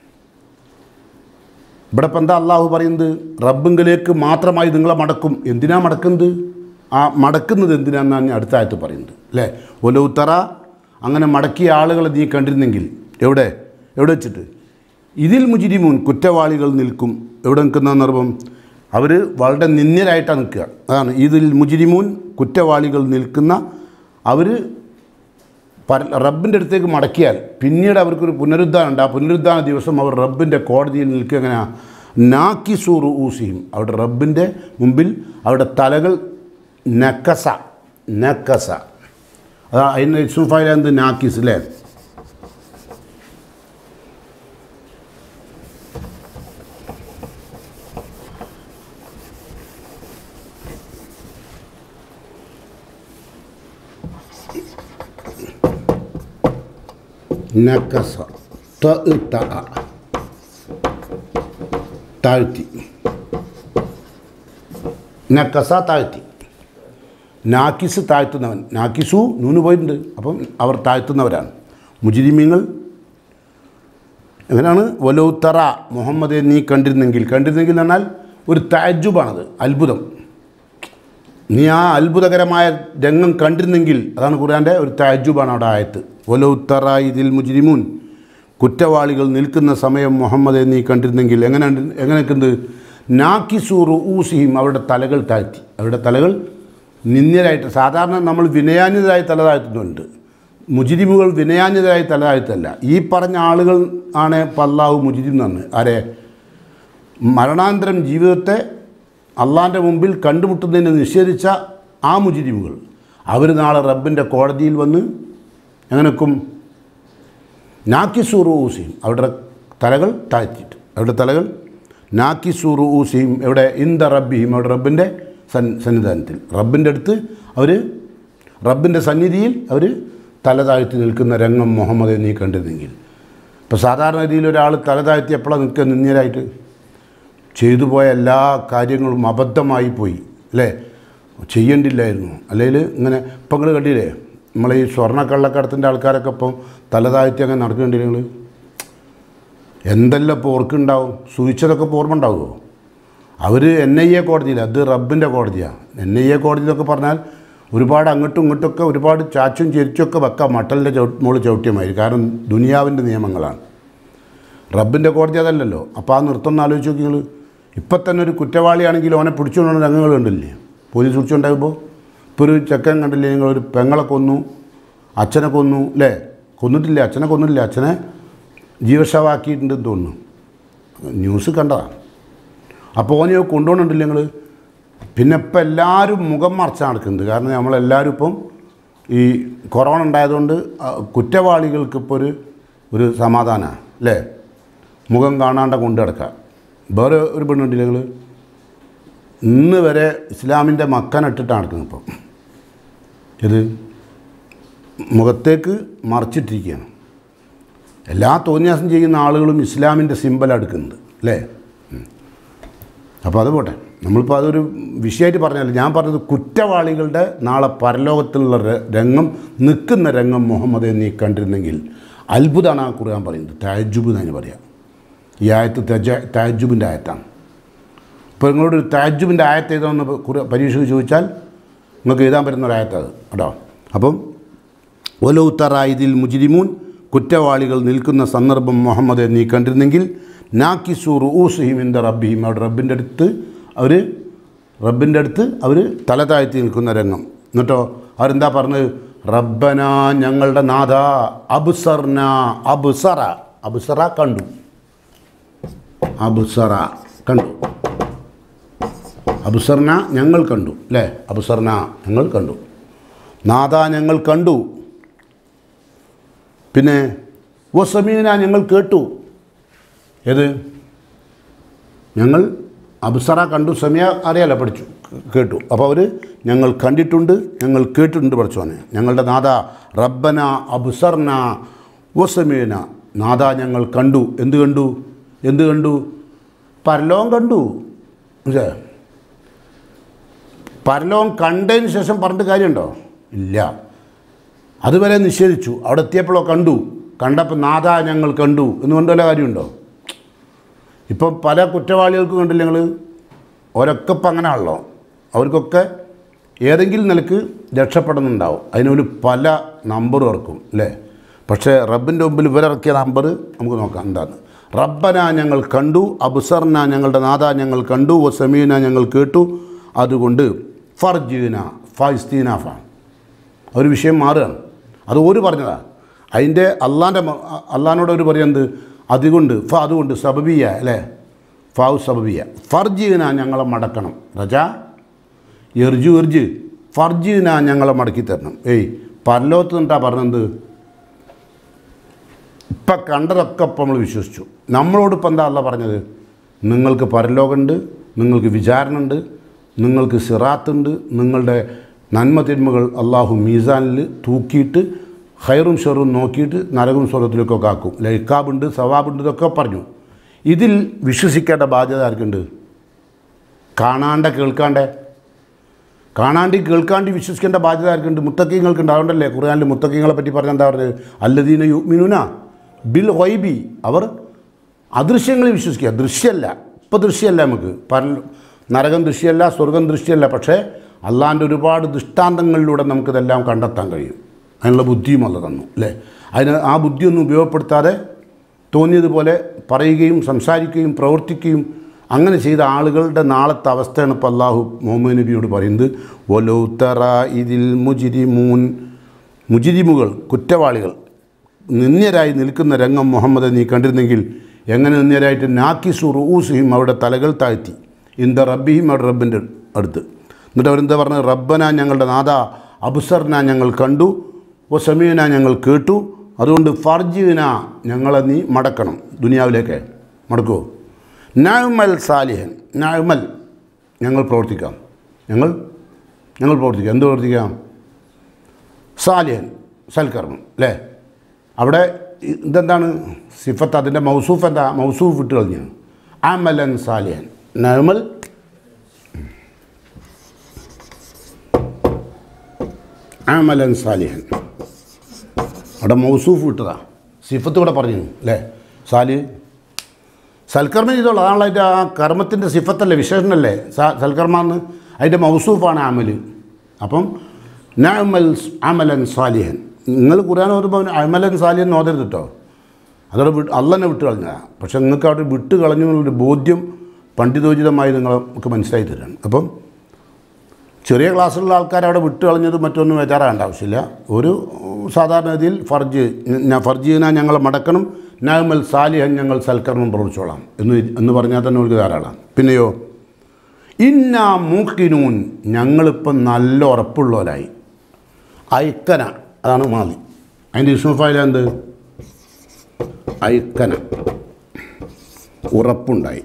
ഇവിടെ ഇപ്പം എന്താ അള്ളാഹു പറയുന്നത് റബ്ബിങ്കിലേക്ക് മാത്രമായി നിങ്ങളെ മടക്കും എന്തിനാ മടക്കുന്നത് ആ മടക്കുന്നത് എന്തിനാന്നാണ് അടുത്ത ആയത്ത് പറയുന്നത് അല്ലേ ഒലൗത്തറ അങ്ങനെ മടക്കിയ ആളുകളെ നീ കണ്ടിരുന്നെങ്കിൽ എവിടെ എവിടെ വെച്ചിട്ട് ഇതിൽ മുജിരിമൂൻ കുറ്റവാളികൾ നിൽക്കും എവിടെ നിൽക്കുന്ന സന്ദർഭം അവർ വളരെ നിന്ദ്യരായിട്ടാണ് നിൽക്കുക അതാണ് ഇതിൽ മുജിരിമൂൻ കുറ്റവാളികൾ നിൽക്കുന്ന അവർ പര- റബ്ബിൻ്റെ അടുത്തേക്ക് മടക്കിയാൽ പിന്നീട് അവർക്കൊരു പുനരുദ്ധാനം ഉണ്ട് ആ പുനരുദ്ധാന ദിവസം അവർ റബ്ബിൻ്റെ കോടതിയിൽ നിൽക്കുക എങ്ങനെയാ നാക്കിസൂർ ഊസിയും അവിടെ റബ്ബിൻ്റെ മുമ്പിൽ അവരുടെ തലകൾ നക്കസ നക്കസ അതാ അതിന് ഇസുഫായ എന്ത് നാക്കിസ് അല്ലേ നക്കസ ത ഇ ത അ. താഴ്ത്തി നക്കസ താഴ്ത്തി നാക്കിസ് താഴ്ത്തുന്നവൻ നാക്കിസു നൂന് പോയിട്ടുണ്ട് അപ്പം അവർ താഴ്ത്തുന്നവരാണ് മുജിരിമീങ്ങൾ എങ്ങനെയാണ് വലൗത്തറ മുഹമ്മദെ നീ കണ്ടിരുന്നെങ്കിൽ കണ്ടിരുന്നെങ്കിൽ എന്ന് പറഞ്ഞാൽ ഒരു താജുബാണത് അത്ഭുതം നീ ആ അത്ഭുതകരമായ രംഗം കണ്ടിരുന്നെങ്കിൽ അതാണ് ഖുർആൻ്റെ ഒരു താജുബാണ് അവിടെ ആയത്ത് ഒലൗത്തറ ഇതിൽ മുജ്രിമൂൻ കുറ്റവാളികൾ നിൽക്കുന്ന സമയം മുഹമ്മദെ നീ കണ്ടിരുന്നെങ്കിൽ എങ്ങനെ എങ്ങനെ നിൽക്കുന്നത് നാക്കിസൂറു ഊസിഹിം അവരുടെ തലകൾ താഴ്ത്തി അവരുടെ തലകൾ നിന്ദ്യരായിട്ട് സാധാരണ നമ്മൾ വിനയാന്യതരായി തല താഴ്ത്തുന്നുണ്ട് മുജിരിമുകൾ വിനയാന്യതരായി തല താഴ്ത്തല്ല ഈ പറഞ്ഞ ആളുകൾ ആണ് പല്ലാവ് മുജിരിം എന്നാണ് ആരെ മരണാന്തരം ജീവിതത്തെ അള്ളാൻ്റെ മുമ്പിൽ കണ്ടുമുട്ടുന്നതിനെ നിഷേധിച്ച ആ മുജിരിമുകൾ അവർ നാളെ റബ്ബിൻ്റെ കോടതിയിൽ വന്ന് എങ്ങനെക്കും നാക്കിസൂറു ഊസിയും അവരുടെ തലകൾ താഴ്ത്തിയിട്ട് അവരുടെ തലകൾ നാക്കിസൂറു ഊസിയും എവിടെ ഇന്ത റബ്ബിയും അവിടെ റബ്ബിൻ്റെ സൻ സന്നിധാനത്തിൽ റബ്ബിൻ്റെ അടുത്ത് അവർ റബ്ബിൻ്റെ സന്നിധിയിൽ അവർ തല താഴ്ത്തി നിൽക്കുന്ന രംഗം മുഹമ്മദ് നീ കണ്ടിരുന്നെങ്കിൽ ഇപ്പോൾ സാധാരണ രീതിയിൽ ഒരാൾ തല താഴ്ത്തി എപ്പോഴാണ് നിൽക്കുക നിന്ദ്യരായിട്ട് ചെയ്തു പോയ എല്ലാ കാര്യങ്ങളും അബദ്ധമായി പോയി അല്ലേ ചെയ്യേണ്ടില്ലായിരുന്നു അല്ലെങ്കിൽ ഇങ്ങനെ ഇപ്പം നിങ്ങൾ കണ്ടില്ലേ നമ്മളെ ഈ സ്വർണ്ണ കള്ളക്കടത്തിൻ്റെ ആൾക്കാരൊക്കെ ഇപ്പം തല താഴ്ത്തി അങ്ങനെ നടക്കുന്നുണ്ട് നിങ്ങൾ എന്തെല്ലാം ഇപ്പോൾ ഓർക്കുണ്ടാവും സൂചിച്ചതൊക്കെ ഇപ്പോൾ ഓർമ്മ ഉണ്ടാവുമോ അവർ എൻ ഐ എ കോടതിയിൽ അത് റബ്ബിൻ്റെ കോടതിയാണ് എൻ ഐ എ കോടതി എന്നൊക്കെ പറഞ്ഞാൽ ഒരുപാട് അങ്ങോട്ടും ഇങ്ങോട്ടൊക്കെ ഒരുപാട് ചാച്ചും ചെരിച്ചൊക്കെ വെക്കാം മട്ടലിൻ്റെ ചവിട്ട് മുകളിൽ ചവിട്ടിയമായി കാരണം ദുനിയാവിൻ്റെ നിയമങ്ങളാണ് റബ്ബിൻ്റെ കോടതി അതല്ലല്ലോ അപ്പോൾ ആ നൃത്തം ഒന്ന് ആലോചിച്ച് നോക്കി നിങ്ങൾ ഇപ്പം തന്നെ ഒരു കുറ്റവാളിയാണെങ്കിൽ അവനെ പിടിച്ചുകൊണ്ടുള്ള രംഗങ്ങൾ കണ്ടില്ലേ പോലീസ് പിടിച്ചുകൊണ്ടായപ്പോൾ ഇപ്പോൾ ഒരു ചെക്കൻ കണ്ടില്ലേ നിങ്ങൾ ഒരു പെങ്ങളെ കൊന്നു അച്ഛനെ കൊന്നു അല്ലേ കൊന്നിട്ടില്ല അച്ഛനെ കൊന്നിട്ടില്ല അച്ഛനെ ജീവശവാക്കിയിട്ടുണ്ടെന്ന് തോന്നുന്നു ന്യൂസ് കണ്ടതാണ് അപ്പോൾ ഓനെ കൊണ്ടുപോകണുണ്ടല്ലേ നിങ്ങൾ പിന്നെ ഇപ്പം എല്ലാവരും മുഖം മറച്ച് നടക്കുന്നുണ്ട് കാരണം നമ്മളെല്ലാവരും ഇപ്പം ഈ കൊറോണ ഉണ്ടായതുകൊണ്ട് ആ, കുറ്റവാളികൾക്ക് ഇപ്പോൾ ഒരു ഒരു സമാധാനമാണ് അല്ലേ മുഖം കാണാണ്ട കൊണ്ടു കിടക്കുക വേറെ ഒരു പെണ്ണുണ്ടല്ലേ നിങ്ങൾ ഇന്ന് വരെ ഇസ്ലാമിൻ്റെ മക്കനിട്ടിട്ടാണ് നടക്കുന്നത് ഇപ്പം ഇത് മുഖത്തേക്ക് മറച്ചിട്ടിരിക്കുകയാണ് എല്ലാ തോന്നിയാസം ചെയ്യുന്ന ആളുകളും ഇസ്ലാമിൻ്റെ സിമ്പൽ എടുക്കുന്നുണ്ട് അല്ലേ ഉം. അപ്പോൾ അത് പോട്ടെ നമ്മളിപ്പോൾ അതൊരു വിഷയമായിട്ട് പറഞ്ഞല്ല ഞാൻ പറഞ്ഞത് കുറ്റവാളികളുടെ നാളെ പരലോകത്തിലുള്ള ര- രംഗം നിൽക്കുന്ന രംഗം മുഹമ്മദ് നീ കണ്ടിരുന്നെങ്കിൽ അത്ഭുതമാണ് ആ ഖുർആൻ പറയുന്നത് താജുബ് എന്നാണ് പറയാം ഈ ആയത്ത് തജ താജുബിൻ്റെ ആയത്താണ് ഇപ്പോൾ നിങ്ങളോട് ഒരു താജുബിൻ്റെ ആയത്ത് ഏതാണെന്ന് ഖുർആൻ പരീക്ഷയ്ക്ക് ചോദിച്ചാൽ നിങ്ങൾക്ക് എഴുതാൻ പറ്റുന്ന ഒരു ആയത്തത് കേട്ടോ അപ്പം ഒലൗത്തറ ഇതിൽ മുജിരിമൂൻ കുറ്റവാളികൾ നിൽക്കുന്ന സന്ദർഭം മുഹമ്മദ് നീ കണ്ടിരുന്നെങ്കിൽ നാക്കിസൂർ ഊസുഹിം ഇന്ത റബ്ബിഹിം അവിടെ റബ്ബിൻ്റെ അടുത്ത് അവർ റബ്ബിൻ്റെ അടുത്ത് അവർ തല താഴ്ത്തി നിൽക്കുന്ന രംഗം എന്നിട്ടോ അവരെന്താ പറഞ്ഞത് റബ്ബന ഞങ്ങളുടെ നാഥ അബുസർന അബുസറ അബുസറ കണ്ടു അബുസറ കണ്ടു അബുസർന ഞങ്ങൾ കണ്ടു അല്ലേ അബുസർന ഞങ്ങൾ കണ്ടു നാഥ ഞങ്ങൾ കണ്ടു പിന്നെ വസമീന ഞങ്ങൾ കേട്ടു ഏത് ഞങ്ങൾ അബ്സറ കണ്ടു സമയ അറിയാലോ പഠിച്ചു കേട്ടു അപ്പോൾ അവർ ഞങ്ങൾ കണ്ടിട്ടുണ്ട് ഞങ്ങൾ കേട്ടിട്ടുണ്ട് പഠിച്ചോനെ ഞങ്ങളുടെ നാഥ റബ്ബന അബ്സർന വസമേന നാഥ ഞങ്ങൾ കണ്ടു എന്ത് കണ്ടു എന്ത് കണ്ടു പരലോകം കണ്ടു മനസ്സിലായോ പരലോകം കണ്ടതിന് ശേഷം പറഞ്ഞിട്ട് കാര്യമുണ്ടോ ഇല്ല അതുവരെ നിഷേധിച്ചു അവിടെ എത്തിയപ്പോഴോ കണ്ടു കണ്ടപ്പോൾ നാഥ ഞങ്ങൾ കണ്ടു എന്ന് കൊണ്ട് വല്ല കാര്യമുണ്ടോ ഇപ്പം പല കുറ്റവാളികൾക്കും കണ്ടില്ല ഞങ്ങൾ ഓരൊക്കെ ഇപ്പം അങ്ങനെ ആണല്ലോ അവർക്കൊക്കെ ഏതെങ്കിലും നിലക്ക് രക്ഷപ്പെടുന്നുണ്ടാവും അതിനൊരു പല നമ്പർ ഇറക്കും അല്ലേ പക്ഷേ റബ്ബിൻ്റെ മുമ്പിൽ ഇവരിറക്കിയ നമ്പർ നമുക്ക് നോക്കാം എന്താണ് റബ്ബന ഞങ്ങൾ കണ്ടു അബ്സർന ഞങ്ങളുടെ നാഥ ഞങ്ങൾ കണ്ടു വസമീന ഞങ്ങൾ കേട്ടു അതുകൊണ്ട് ഫർജീന ഫൈസ്തീന ഫ ഒരു വിഷയം മാറുകയാണ് അത് ഒരു പറഞ്ഞതാണ് അതിൻ്റെ അള്ളാൻ്റെ അള്ളഹാനോട് ഒരു പറയുന്നത് അതുകൊണ്ട് ഫ അതുകൊണ്ട് സബബിയ അല്ലേ ഫാവ് സബബിയ ഫർജീന ഞങ്ങളെ മടക്കണം റജ എർജു എർജ് ഫർജീന ഞങ്ങളെ മടക്കി തരണം ഏയ് പരലോകത്ത് നിന്നിട്ടാ പറഞ്ഞത് ഇപ്പം കണ്ടതൊക്കെ ഇപ്പം നമ്മൾ വിശ്വസിച്ചു നമ്മളോട് ഇപ്പം എന്താ അല്ല പറഞ്ഞത് നിങ്ങൾക്ക് പരലോകമുണ്ട് നിങ്ങൾക്ക് വിചാരണുണ്ട് നിങ്ങൾക്ക് സിറാത്തുണ്ട് നിങ്ങളുടെ നന്മ തിന്മകൾ അള്ളാഹു മീസാനിൽ തൂക്കിയിട്ട് ഹൈറും ഷെറും നോക്കിയിട്ട് നരകും സ്വർഗത്തിലേക്കൊക്കെ ആക്കും ലൈക്കാബുണ്ട് സവാബുണ്ട് ഇതൊക്കെ പറഞ്ഞു ഇതിൽ വിശ്വസിക്കേണ്ട ബാധ്യത ആർക്കുണ്ട് കാണാണ്ട കേൾക്കാണ്ടേ കാണാണ്ടി കേൾക്കാണ്ടി വിശ്വസിക്കേണ്ട ബാധ്യത ആർക്കുണ്ട് മുത്തക്കീങ്ങൾക്ക് ഉണ്ടാവണ്ടല്ലേ ഖുർആാനിൽ മുത്തക്കീങ്ങളെ പറ്റി പറഞ്ഞാൽ എന്താ പറഞ്ഞത് അല്ലദീന യുമിനുന ബിൽ വൈബി അവർ അദൃശ്യങ്ങളിൽ വിശ്വസിക്കുക ദൃശ്യമല്ല ഇപ്പോൾ ദൃശ്യമല്ല നമുക്ക് പര നരകം ദൃശ്യമല്ല സ്വർഗം ദൃശ്യമല്ല പക്ഷേ അള്ളാൻ്റെ ഒരുപാട് ദൃഷ്ടാന്തങ്ങളിലൂടെ നമുക്കിതെല്ലാം കണ്ടെത്താൻ കഴിയും അതിനുള്ള ബുദ്ധിയും അല്ല തന്നു അല്ലേ അതിന് ആ ബുദ്ധിയൊന്നും ഉപയോഗപ്പെടുത്താതെ തോന്നിയതുപോലെ പറയുകയും സംസാരിക്കുകയും പ്രവർത്തിക്കുകയും അങ്ങനെ ചെയ്ത ആളുകളുടെ നാളത്തെ അവസ്ഥയാണ് ഇപ്പോൾ അള്ളാഹു മുഹമ്മദ് നബിയോട് പറയുന്നത് ഒലൗത്തറ ഇതിൽ മുജിരിമൂൻ മുജിരിമുകൾ കുറ്റവാളികൾ നിന്ദ്യരായി നിൽക്കുന്ന രംഗം മുഹമ്മദ് നീ കണ്ടിരുന്നെങ്കിൽ എങ്ങനെ നിന്ദ്യരായിട്ട് നാക്കിസു റൂസിഹിം അവരുടെ തലകൾ താഴ്ത്തി ഇന്ത റബ്ബിഹിം അവരുടെ റബ്ബിൻ്റെ അടുത്ത് എന്നിട്ട് അവരെന്താ പറഞ്ഞത് റബ്ബന ഞങ്ങളുടെ നാഥ അബുസർന ഞങ്ങൾ കണ്ടു ഒ സമീന ഞങ്ങൾ കേട്ടു അതുകൊണ്ട് ഫർജീന ഞങ്ങളെ നീ മടക്കണം ദുനിയാവിലേക്ക് മടക്കുമോ നാഴ്മൽ സാലിഹൻ നാഴ്മൽ ഞങ്ങൾ പ്രവർത്തിക്കാം ഞങ്ങൾ ഞങ്ങൾ പ്രവർത്തിക്കാം എന്ത് പ്രവർത്തിക്കാം സാലിഹൻ സൽക്കർമ്മം അല്ലേ അവിടെ ഇ- ഇതെന്താണ് സിഫത്ത് അതിൻ്റെ മൗസൂഫ് എന്താ മൗസൂഫ് വിട്ട് കളഞ്ഞു അമലൻ സാലിഹൻ നഴ്മൽ അമലൻ സാലിഹൻ അവിടെ മൗസൂഫ് വിട്ടതാ സിഫത്ത് ഇവിടെ പറഞ്ഞു അല്ലേ സാലി സൽക്കർമ്മം ചെയ്തോളൂ അതാണല്ലോ അതിൻ്റെ ആ കർമ്മത്തിൻ്റെ സിഫത്തല്ലേ വിശേഷണല്ലേ സ സൽക്കർമ്മ എന്ന് അതിൻ്റെ മൗസൂഫാണ് അമൽ അപ്പം നഅമൽ അമലൻ സാലിഹൻ നിങ്ങൾ ഖുർആൻ ഓതുമ്പോൾ അമലൻ സാലിഹൻ ഓതരുത് കേട്ടോ അതോടെ വിട്ട് അള്ളനെ വിട്ട് കളഞ്ഞതാണ് പക്ഷേ നിങ്ങൾക്ക് അവിടെ വിട്ട് കളഞ്ഞു എന്നുള്ളൊരു ബോധ്യം പണ്ഡിതോചിതമായി നിങ്ങൾക്ക് മനസ്സിലായി തരാണ് അപ്പം ചെറിയ ക്ലാസ്സിലുള്ള ആൾക്കാർ അവിടെ വിട്ട് കളഞ്ഞത് മറ്റൊന്നും വിചാറാകേണ്ട ആവശ്യമില്ല ഒരു സാധാരണഗതിയിൽ ഫർജ് ഞാൻ ഫർജീന ഞങ്ങളെ മടക്കണം നാമൽ സാലിഹൻ ഞങ്ങൾ സൽക്കർമ്മം പ്രവർത്തിച്ചോളാം എന്ന് എന്ന് പറഞ്ഞാൽ തന്നെ ഒരു ധാരാളമാണ് പിന്നെയോ ഇന്ന മൂക്കിനൂൻ ഞങ്ങളിപ്പം നല്ല ഉറപ്പുള്ളവരായി ഐക്കന അതാണ് മാലി അതിൻ്റെ ഇസ്മുഫായില എന്ത് ഐക്കന ഉറപ്പുണ്ടായി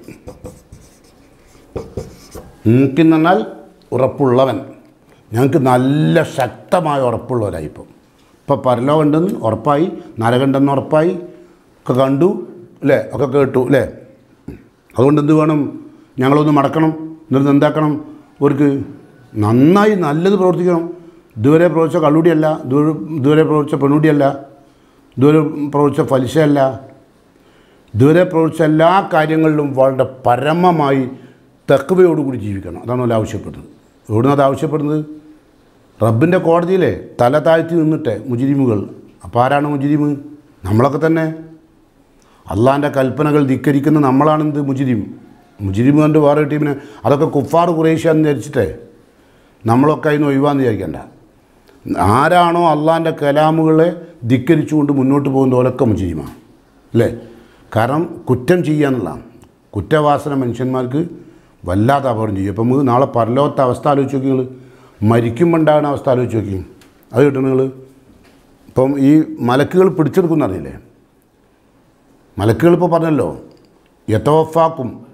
മൂക്കിൻ എന്നാൽ ഉറപ്പുള്ളവൻ ഞങ്ങൾക്ക് നല്ല ശക്തമായ ഉറപ്പുള്ളവരായി ഇപ്പം ഇപ്പം പരലോകമുണ്ടെന്ന് ഉറപ്പായി നരകണ്ടെന്ന് ഉറപ്പായി ഒക്കെ കണ്ടു അല്ലേ ഒക്കെ കേട്ടു അല്ലേ അതുകൊണ്ട് എന്ത് വേണം ഞങ്ങളൊന്ന് മടക്കണം എന്നിട്ട് എന്താക്കണം അവർക്ക് നന്നായി നല്ലത് പ്രവർത്തിക്കണം ഇതുവരെ പ്രവർത്തിച്ച കള്ളുടിയല്ല ഇതുവരെ ഇതുവരെ പ്രവർത്തിച്ച പെണ്ണുടിയല്ല ഇതുവരെ പ്രവർത്തിച്ച പലിശയല്ല ഇതുവരെ പ്രവർത്തിച്ച എല്ലാ കാര്യങ്ങളിലും വളരെ പരമമായി തെക്കുവയോടുകൂടി ജീവിക്കണം അതാണ് അവർ ആവശ്യപ്പെടുന്നത് എവിടുന്ന് അത് ആവശ്യപ്പെടുന്നത് റബ്ബിൻ്റെ കോടതിയിലെ തല താഴ്ത്തി നിന്നിട്ടെ മുജിരിമുകൾ അപ്പോൾ ആരാണ് മുജിരിമ് നമ്മളൊക്കെ തന്നെ അള്ളാൻ്റെ കൽപ്പനകൾ ധിക്കരിക്കുന്ന നമ്മളാണെന്ത് മുജിരിം മുജിരിമ് കണ്ട് വേറെ ടീമിന് അതൊക്കെ കുഫാർ കുറേശ്യാന്ന് വിചാരിച്ചിട്ടേ നമ്മളൊക്കെ അതിന് ഒഴിവാന്ന് വിചാരിക്കണ്ട ആരാണോ അള്ളാൻ്റെ കലാമുകളെ ധിക്കരിച്ചുകൊണ്ട് മുന്നോട്ട് പോകുന്ന പോലൊക്കെ മുജിരിമാണ് അല്ലേ കാരണം കുറ്റം ചെയ്യുക എന്നുള്ളതാണ് കുറ്റവാസന മനുഷ്യന്മാർക്ക് വല്ലാതെ അപകടം ചെയ്യും അപ്പം നമുക്ക് നാളെ പരലോകത്തെ അവസ്ഥ ആലോചിച്ച് നോക്കി നിങ്ങൾ മരിക്കുമ്പോൾ ഉണ്ടാകുന്ന അവസ്ഥ ആലോചിച്ച് നോക്കി അത് കിട്ടും നിങ്ങൾ ഇപ്പം ഈ മലക്കുകൾ പിടിച്ചെടുക്കുന്ന അറിയില്ലേ മലക്കുകൾ ഇപ്പോൾ പറഞ്ഞല്ലോ യഥോഫാക്കും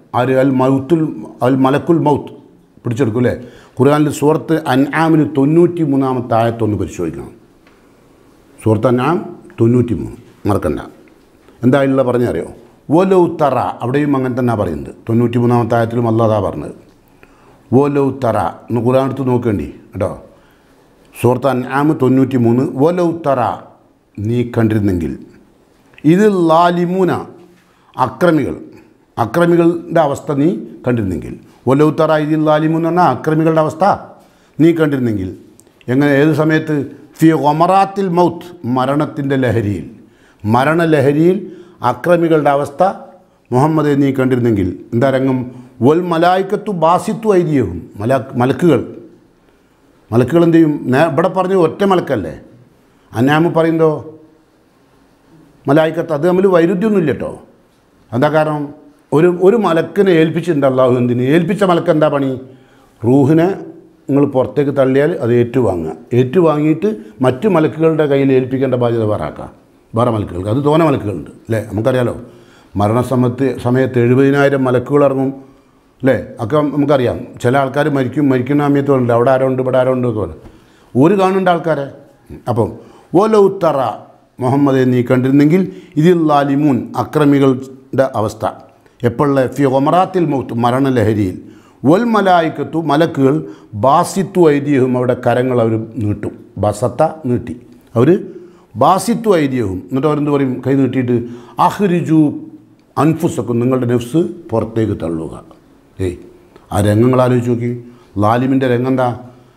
ആര് അൽ മൗത്തുൽ അൽ മലക്കുൽ മൗത്ത് പിടിച്ചെടുക്കും അല്ലേ ഖുർആനിൽ സൂറത്ത് അൻആമിന് തൊണ്ണൂറ്റി മൂന്നാമത്തെ ആയത്തൊന്ന് പരിശോധിക്കണം സൂറത്ത് അൻആം തൊണ്ണൂറ്റി മൂന്ന് മറക്കണ്ട എന്താ ഉള്ള പറഞ്ഞറിയോ ഓലൗ തറ അവിടെയും അങ്ങനെ തന്നെ പറയുന്നത് തൊണ്ണൂറ്റി മൂന്നാമത്തെ ആയത്തിലും അല്ലാതാ പറഞ്ഞത് ഓലൗ തറ എന്ന് ഖുർആൻ എടുത്ത് നോക്കേണ്ടി കേട്ടോ സൂറത്ത് അൻആം തൊണ്ണൂറ്റി മൂന്ന് ഓലൗ തറ നീ കണ്ടിരുന്നെങ്കിൽ ഇത് ലാലിമൂന അക്രമികൾ അക്രമികളുടെ അവസ്ഥ നീ കണ്ടിരുന്നെങ്കിൽ ഒലൗ തറ ഇതിൽ ലാലിമു എന്ന് പറഞ്ഞാൽ അക്രമികളുടെ അവസ്ഥ നീ കണ്ടിരുന്നെങ്കിൽ എങ്ങനെ ഏത് സമയത്ത് ഫി ഒമറാത്തിൽ മൗത്ത് മരണത്തിൻ്റെ ലഹരിയിൽ മരണലഹരിയിൽ അക്രമികളുടെ അവസ്ഥ മുഹമ്മദെ നീ കണ്ടിരുന്നെങ്കിൽ എന്താ രംഗം വൽ മലായിക്കത്തു ബാസിത്തു ഐതിയവും മല മലക്കുകൾ മലക്കുകൾ എന്ത് ചെയ്യും നേ ഇവിടെ പറഞ്ഞ ഒറ്റ മലക്കല്ലേ അന്നാമ് പറയുന്നതോ മലായിക്കത്ത് അത് തമ്മിൽ വൈരുദ്ധ്യമൊന്നുമില്ല കേട്ടോ എന്താ കാരണം ഒരു ഒരു മലക്കിനെ ഏൽപ്പിച്ചിട്ടുണ്ട് അള്ളാഹു എന്തിന് ഏൽപ്പിച്ച മലക്ക് എന്താ പണി റൂഹിനെ നിങ്ങൾ പുറത്തേക്ക് തള്ളിയാൽ അത് ഏറ്റുവാങ്ങുക ഏറ്റുവാങ്ങിയിട്ട് മറ്റു മലക്കുകളുടെ കയ്യിൽ ഏൽപ്പിക്കേണ്ട ബാധ്യത വേറെ ആക്കാം വേറെ മലക്കുകൾക്ക് അത് തോന മലക്കുകളുണ്ട് അല്ലേ നമുക്കറിയാലോ മരണസമയത്ത് സമയത്ത് എഴുപതിനായിരം മലക്കുകൾ ഇറങ്ങും അല്ലേ ഒക്കെ നമുക്കറിയാം ചില ആൾക്കാർ മരിക്കും മരിക്കുന്ന സമയത്ത് ഉണ്ട് അവിടെ ആരോ ഉണ്ട് ഇവിടെ ആരോ ഉണ്ട് ഒക്കെ പറയും ഒരു കാണുന്നുണ്ട് ആൾക്കാരെ അപ്പം ഓലോ ഉത്തറ മുഹമ്മദെ നീ കണ്ടിരുന്നെങ്കിൽ ഇതിൽ ലാലിമൂൻ അക്രമികളുടെ അവസ്ഥ എപ്പോഴുള്ള ഫി ഒമറാത്തിൽ മൗത്ത് മരണലഹരിയിൽ വൽ മലായിക്കത്തു മലക്കുകൾ ബാസിത്തു ഐതിഹ്യവും അവിടെ കരങ്ങൾ അവർ നീട്ടും ബസത്ത നീട്ടി അവർ ബാസിത്തു ഐതിഹ്യവും എന്നിട്ട് അവരെന്ത് പറയും കൈ നീട്ടിയിട്ട് അഹ്രിജു അൻഫുസക്കും നിങ്ങളുടെ നെഫ്സ് പുറത്തേക്ക് തള്ളുക ഏയ് ആ രംഗങ്ങൾ ആലോചിച്ച് നോക്കി ലാലിമിൻ്റെ രംഗം എന്താ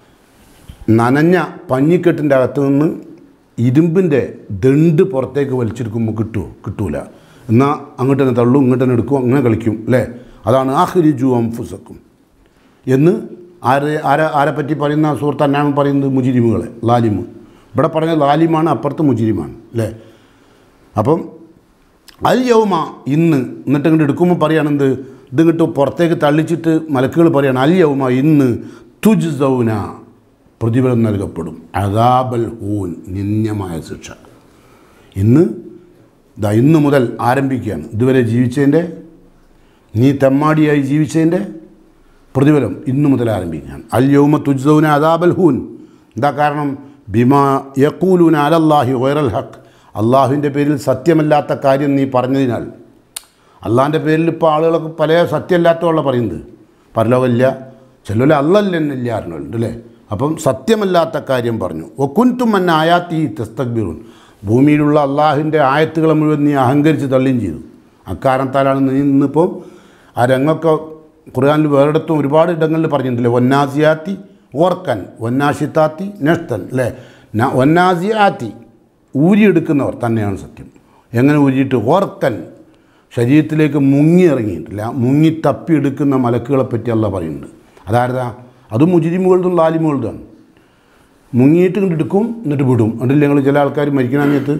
നനഞ്ഞ പഞ്ഞിക്കെട്ടിൻ്റെ അകത്ത് നിന്ന് ഇരുമ്പിൻ്റെ ദണ്ട് പുറത്തേക്ക് വലിച്ചെടുക്കുമ്പോൾ കിട്ടുമോ കിട്ടൂല എന്നാൽ അങ്ങോട്ട് തന്നെ തള്ളും ഇങ്ങോട്ട് തന്നെ എടുക്കും അങ്ങനെ കളിക്കും അല്ലേ അതാണ് ആഹ്രിജു അംഫുസക്കും എന്ന് ആരെ ആരെ ആരെ പറ്റി പറയുന്ന സുഹൃത്ത് അന്നാമ പറയുന്നത് മുജിരിമുകളെ ലാലിമ് ഇവിടെ പറഞ്ഞ ലാലിമാണ് അപ്പുറത്ത് മുജിരിമാണ് അല്ലേ അപ്പം അൽ യൗമ ഇന്ന് എന്നിട്ട് ഇങ്ങോട്ട് എടുക്കുമ്പോൾ പറയുകയാണെന്ത് ഇത് ഇങ്ങോട്ട് പുറത്തേക്ക് തള്ളിച്ചിട്ട് മലക്കുകൾ പറയാണ് അൽ യൗമ ഇന്ന് തുജ് സൗന പ്രതിഫലം നൽകപ്പെടും അദാബൽ ഹൂൻ നിന്യമായ ശിക്ഷ ഇന്ന് ഇതാ ഇന്ന് മുതൽ ആരംഭിക്കുകയാണ് ഇതുവരെ ജീവിച്ചതിൻ്റെ നീ തെമ്മാടിയായി ജീവിച്ചതിൻ്റെ പ്രതിഫലം ഇന്നു മുതൽ ആരംഭിക്കുകയാണ് അൽ യൗമ തുജ്സൗന അദാബൽ ഹൂൻ എന്താ കാരണം ബിമാ യക്കൂലൂന അലല്ലാഹി വൈറൽ ഹക്ക് അള്ളാഹുവിൻ്റെ പേരിൽ സത്യമല്ലാത്ത കാര്യം നീ പറഞ്ഞതിനാൽ അള്ളാഹിൻ്റെ പേരിൽ ഇപ്പോൾ ആളുകളൊക്കെ പല സത്യമല്ലാത്തവള്ള പറയുന്നത് പരലോകമില്ല ചിലവരെ അല്ലല്ലെന്നില്ല അറിഞ്ഞുണ്ട് അല്ലേ അപ്പം സത്യമല്ലാത്ത കാര്യം പറഞ്ഞു ഒക്കുൻതും എന്ന ആയാത്തി തെസ്തക്ബിറുൻ ഭൂമിയിലുള്ള അള്ളാഹുവിൻ്റെ ആയത്തുകളെ മുഴുവൻ നീ അഹങ്കരിച്ച് തള്ളുകയും ചെയ്തു അക്കാരണത്താലാണ് നീ ഇന്നിപ്പോൾ ആ രംഗമൊക്കെ ഖുർആാനിൽ വേറിടത്തും ഒരുപാട് ഇടങ്ങളിൽ പറഞ്ഞിട്ടുണ്ടല്ലേ ഒന്നാസിയാത്തി ഓർക്കൻ ഒന്നാഷിത്താത്തി നെഷ്തൻ അല്ലേ ന- ഒന്നാസിയാത്തി ഊരിയെടുക്കുന്നവർ തന്നെയാണ് സത്യം എങ്ങനെ ഊരിയിട്ട് ഓർക്കൻ ശരീരത്തിലേക്ക് മുങ്ങി ഇറങ്ങിയിട്ടില്ല മുങ്ങി തപ്പിയെടുക്കുന്ന മലക്കുകളെ പറ്റി അല്ല പറയുന്നുണ്ട് അതാരതാ അത് മുജിരിമുകളുടെ ലാലിമുകളുടെയാണ് മുങ്ങിയിട്ട് ഇങ്ങോട്ട് എടുക്കും എന്നിട്ട് വിടും എന്നിട്ട് ഞങ്ങൾ ചില ആൾക്കാർ മരിക്കുന്ന സമയത്ത്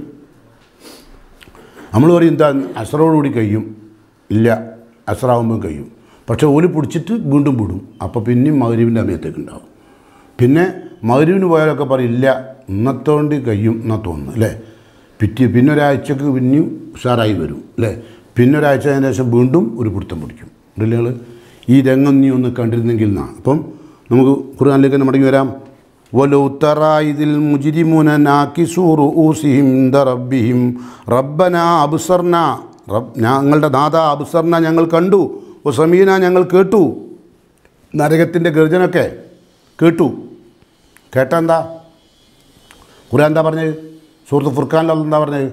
നമ്മൾ പറയും എന്താ അസറോടുകൂടി കഴിയും ഇല്ല അസറാവുമ്പോൾ കഴിയും പക്ഷേ ഓല് പിടിച്ചിട്ട് വീണ്ടും വിടും അപ്പോൾ പിന്നെയും മകരീവിൻ്റെ സമയത്തേക്ക് ഉണ്ടാവും പിന്നെ മകരീവിന് പോയാലൊക്കെ പറയും ഇല്ല ഇന്നത്തോണ്ട് കഴിയും എന്നാ തോന്നുന്നു അല്ലേ പിറ്റി പിന്നെ ഒരാഴ്ചക്ക് പിന്നെയും ഉഷാറായി വരും അല്ലേ പിന്നെ ഒരാഴ്ച അതിന് ശേഷം വീണ്ടും ഒരു പിടുത്തം പിടിക്കും നിങ്ങൾ ഈ രംഗം നീ ഒന്ന് കണ്ടിരുന്നെങ്കിൽ എന്നാണ് അപ്പം നമുക്ക് ഖുർആാനിലേക്ക് തന്നെ മടങ്ങി വരാം ولو ترى إذ المجرمون ناكسوا رؤوسهم عند ربهم ربنا أبصرنا റബ് ഞങ്ങളുടെ നാഥ അബുസർന ഞങ്ങൾ കണ്ടു ഒസമീന ഞങ്ങൾ കേട്ടു നരകത്തിൻ്റെ ഗർജനൊക്കെ കേട്ടു കേട്ട എന്താ ഖുർആൻ എന്താ പറഞ്ഞത് സുഹൃത്ത് ഫുർഖാനിൽ എന്താ പറഞ്ഞത്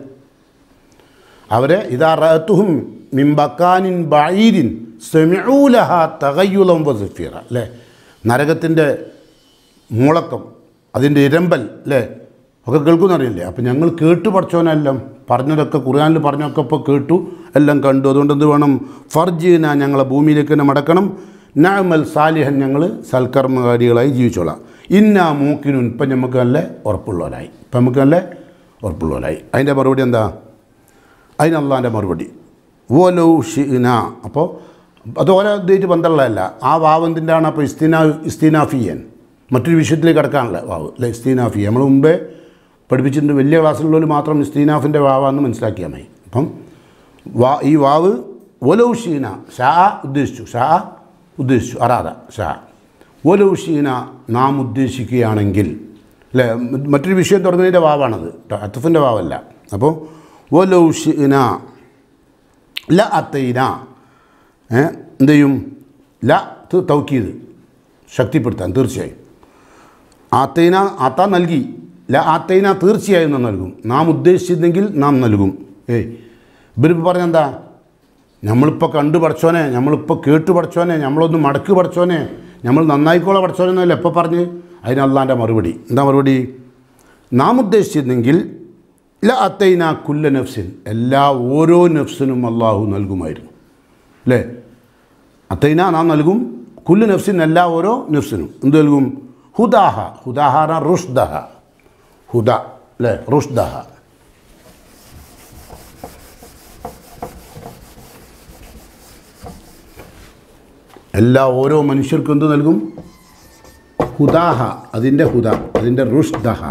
അവരെ ഇതാ റഹത്തുഹും മിംബക്കാനിൻ ബഈരിൻ സെമിഊലഹ തകയ്യുളം വസുഫീറ അല്ലേ നരകത്തിൻ്റെ മൂളക്കം അതിൻ്റെ ഇരമ്പൽ അല്ലേ ഒക്കെ കേൾക്കുന്നറിയില്ലേ അപ്പം ഞങ്ങൾ കേട്ടു പഠിച്ചവനെല്ലാം പറഞ്ഞതൊക്കെ ഖുർആനിൽ പറഞ്ഞൊക്കെ ഇപ്പോൾ കേട്ടു എല്ലാം കണ്ടു അതുകൊണ്ട് എന്ത് വേണം ഫർജീന ഞങ്ങളെ ഭൂമിയിലേക്ക് തന്നെ മടക്കണം നാമൽ സാലിഹൻ ഞങ്ങൾ സൽക്കർമ്മകാരികളായി ജീവിച്ചോളാം ഇന്നാ മൂക്കിനും ഇപ്പം നമുക്ക് നല്ല ഉറപ്പുള്ളവരായി ഇപ്പം നമുക്ക് നല്ല ഉറപ്പുള്ളവരായി അതിൻ്റെ മറുപടി എന്താ അതിന് അള്ളാൻ്റെ മറുപടി ഓലോ ഷിന അപ്പോൾ അത് ഓരോ ഇതായിട്ട് ബന്ധമുള്ളതല്ല ആ വാവ് എന്തിൻ്റെയാണ് അപ്പോൾ ഇസ്തിനാ ഇസ്തിനാഫിയൻ മറ്റൊരു വിഷയത്തിലേക്ക് കിടക്കാനുള്ള വാവ് അല്ലെ ഇസ്തീനാഫി നമ്മൾ മുമ്പേ പഠിപ്പിച്ചിട്ടുണ്ട് വലിയ ക്ലാസ്സിലുള്ളവർ മാത്രം ഇസ്തീനാഫിൻ്റെ വാവാന്ന് മനസ്സിലാക്കിയാൽ മതി അപ്പം വാ ഈ വാവ് ഒലൗഷീന ഷാ ഉദ്ദേശിച്ചു ഷാ ഉദ്ദേശിച്ചു അറാദ ഷാ ഒലൗഷീന നാം ഉദ്ദേശിക്കുകയാണെങ്കിൽ അല്ലേ മറ്റൊരു വിഷയം തുടങ്ങുന്നതിൻ്റെ വാവാണത് അത്തഫിൻ്റെ വാവല്ല അപ്പോൾ ഒലൗഷീന ല അത്തൈന ഏ, എന്ത് ചെയ്യും ല ത് തൗക്കീത് ശക്തിപ്പെടുത്താൻ തീർച്ചയായും ആത്തൈന ആത്ത നൽകി ല ആത്തൈന തീർച്ചയായും നാം നൽകും നാം ഉദ്ദേശിച്ചിരുന്നെങ്കിൽ നാം നൽകും ഏയ് ഇവരിപ്പോൾ പറഞ്ഞെന്താ നമ്മളിപ്പോൾ കണ്ടു പഠിച്ചോനെ നമ്മളിപ്പോൾ കേട്ട് പഠിച്ചോനെ നമ്മളൊന്ന് മടക്ക് പഠിച്ചോനെ നമ്മൾ നന്നായിക്കോളെ പഠിച്ചോനെ എന്നല്ല എപ്പോൾ പറഞ്ഞ് അതിന് അള്ളാൻ്റെ മറുപടി എന്താ മറുപടി നാം ഉദ്ദേശിച്ചിരുന്നെങ്കിൽ ല അത്തൈന കുല്ല നഫ്സിൻ എല്ലാ ഓരോ നഫ്സിനും അള്ളാഹു നൽകുമായിരുന്നു അല്ലേ അത്തൈന നാം നൽകും കുല്ലു നഫ്സിൻ എല്ലാ ഓരോ നഫ്സിനും എന്ത് നൽകും ഹുദാഹ ഹുദാഹാന റുഷ്ദഹ ഹുദ അല്ലേ റുഷ്ദഹ എല്ലാ ഓരോ മനുഷ്യർക്കും എന്ത് നൽകും ഹുദാഹ അതിൻ്റെ ഹുദ അതിൻ്റെ റുഷ്ദഹ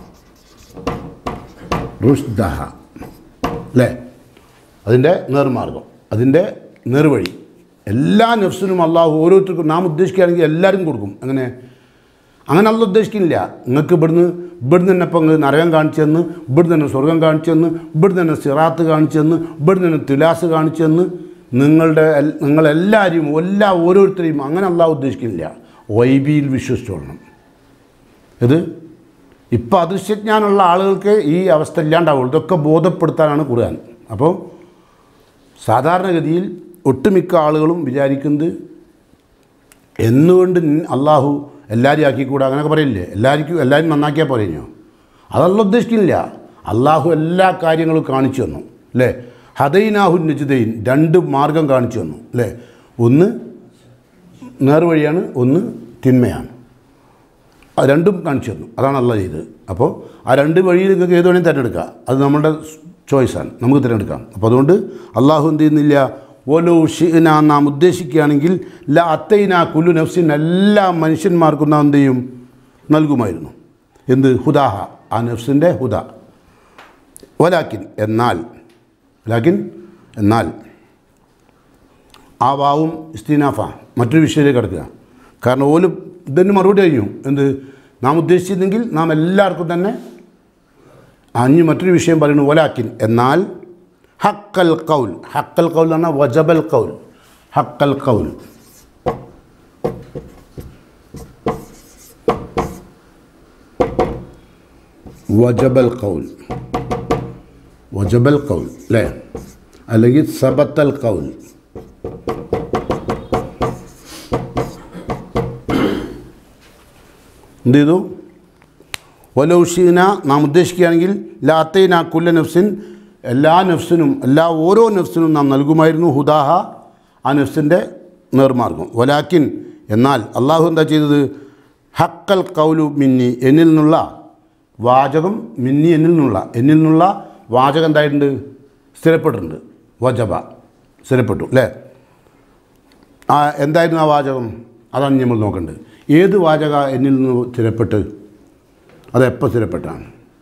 റുഷ്ദഹ അല്ലേ അതിൻ്റെ നേർമാർഗം അതിൻ്റെ നേർവഴി എല്ലാ നഫ്സിനും അള്ളാഹു ഓരോരുത്തർക്കും നാം ഉദ്ദേശിക്കുകയാണെങ്കിൽ എല്ലാവരും കൊടുക്കും അങ്ങനെ അങ്ങനെ അല്ല ഉദ്ദേശിക്കുന്നില്ല നിങ്ങൾക്ക് ഇവിടുന്ന് ഇവിടുന്ന് തന്നെ ഇപ്പം നിങ്ങൾ നരകം കാണിച്ചു തന്ന് ഇവിടുന്ന് തന്നെ സ്വർഗം കാണിച്ചു തന്ന് ഇവിടുന്ന് തന്നെ സിറാത്ത് കാണിച്ചു തന്ന് ഇവിടുന്ന് തന്നെ തുലാസ് കാണിച്ചു തന്ന് നിങ്ങളുടെ എൽ- നിങ്ങളെല്ലാവരെയും എല്ലാ ഓരോരുത്തരെയും അങ്ങനെ അള്ളാഹു ഉദ്ദേശിക്കുന്നില്ല വൈബിയിൽ വിശ്വസിച്ചോളണം ഇത് ഇപ്പോൾ അദൃശ്യജ്ഞാനമുള്ള ആളുകൾക്ക് ഈ അവസ്ഥ ഇല്ലാണ്ടാവുള്ളൂ ഇതൊക്കെ ബോധപ്പെടുത്താനാണ് ഖുർആൻ അപ്പോൾ സാധാരണഗതിയിൽ ഒട്ടുമിക്ക ആളുകളും വിചാരിക്കുന്നത് എന്നുകൊണ്ട് നി- അള്ളാഹു എല്ലാവരും ആക്കിക്കൂടാ അങ്ങനെയൊക്കെ പറയില്ലേ എല്ലാവർക്കും എല്ലാവരും നന്നാക്കിയാൽ പോരെഞ്ഞോ അതല്ല ഉദ്ദേശിക്കുന്നില്ല അള്ളാഹു എല്ലാ കാര്യങ്ങളും കാണിച്ചു തന്നു അല്ലേ ഹദൈനാഹു നജിദൈൻ രണ്ട് മാർഗം കാണിച്ചു തന്നു അല്ലേ ഒന്ന് നേർവഴിയാണ് ഒന്ന് തിന്മയാണ് അത് രണ്ടും കാണിച്ചു തന്നു അതാണ് അല്ല ചെയ്തത് അപ്പോൾ ആ രണ്ട് വഴിയിൽ നിങ്ങൾക്ക് ഏത് വേണമെങ്കിൽ തിരഞ്ഞെടുക്കാം അത് നമ്മുടെ ചോയ്സാണ് നമുക്ക് തിരഞ്ഞെടുക്കാം അപ്പോൾ അതുകൊണ്ട് അള്ളാഹു എന്ത് ചെയ്യുന്നില്ല ഓലോ ഷിന നാം ഉദ്ദേശിക്കുകയാണെങ്കിൽ ല അത്തൈന കുല്ലു നഫ്സിൻ എല്ലാ മനുഷ്യന്മാർക്കും നാം എന്ത് ചെയ്യും നൽകുമായിരുന്നു എന്ത് ഹുദാഹ ആ നഫ്സിൻ്റെ ഹുദ വലാക്കിൻ എന്നാൽ വലാക്കിൻ എന്നാൽ ആ വാവും ഇസ്തീനാഫ മറ്റൊരു വിഷയത്തിലേക്ക് കിടക്കുക കാരണം ഓല് ഇതിന് മറുപടി കഴിഞ്ഞു എന്ത് നാം ഉദ്ദേശിച്ചിരുന്നെങ്കിൽ നാം എല്ലാവർക്കും തന്നെ അഞ്ഞ് മറ്റൊരു വിഷയം പറയുന്നു ഒലാക്കിൻ എന്നാൽ ഹക്കൽ കൗൽ ഹക്കൽ കൗൽ എന്ന് പറഞ്ഞാൽ വജബൽ കൗൽ ഹക്കൽ കൗൽ വജബൽ കൗൽ വജബൽ കൗൽ അല്ലേ അല്ലെങ്കിൽ സബത്തൽ കൗൽ എന്ത് ചെയ്തു വലൗഷീന നാം ഉദ്ദേശിക്കുകയാണെങ്കിൽ ലാത്തൈന കുല്ല നഫ്സിൻ എല്ലാ നഫ്സിനും എല്ലാ ഓരോ നഫ്സിനും നാം നൽകുമായിരുന്നു ഹുദാഹ ആ നഫ്സിൻ്റെ നേർമാർഗം വലാക്കിൻ എന്നാൽ അള്ളാഹു എന്താ ചെയ്തത് ഹക്കൽ കൗലു മിന്നി എന്നിൽ നിന്നുള്ള വാചകം മിന്നി എന്നിൽ നിന്നുള്ള എന്നിൽ നിന്നുള്ള വാചകം എന്തായിട്ടുണ്ട് സ്ഥിരപ്പെട്ടിട്ടുണ്ട് വജബ സ്ഥിരപ്പെട്ടു അല്ലേ ആ എന്തായിരുന്നു ആ വാചകം അതാണ് നമ്മൾ നോക്കേണ്ടത് ഏത് വാചക എന്നിൽ നിന്ന് സ്ഥിരപ്പെട്ട് അതെപ്പോൾ സ്ഥിരപ്പെട്ടാണ്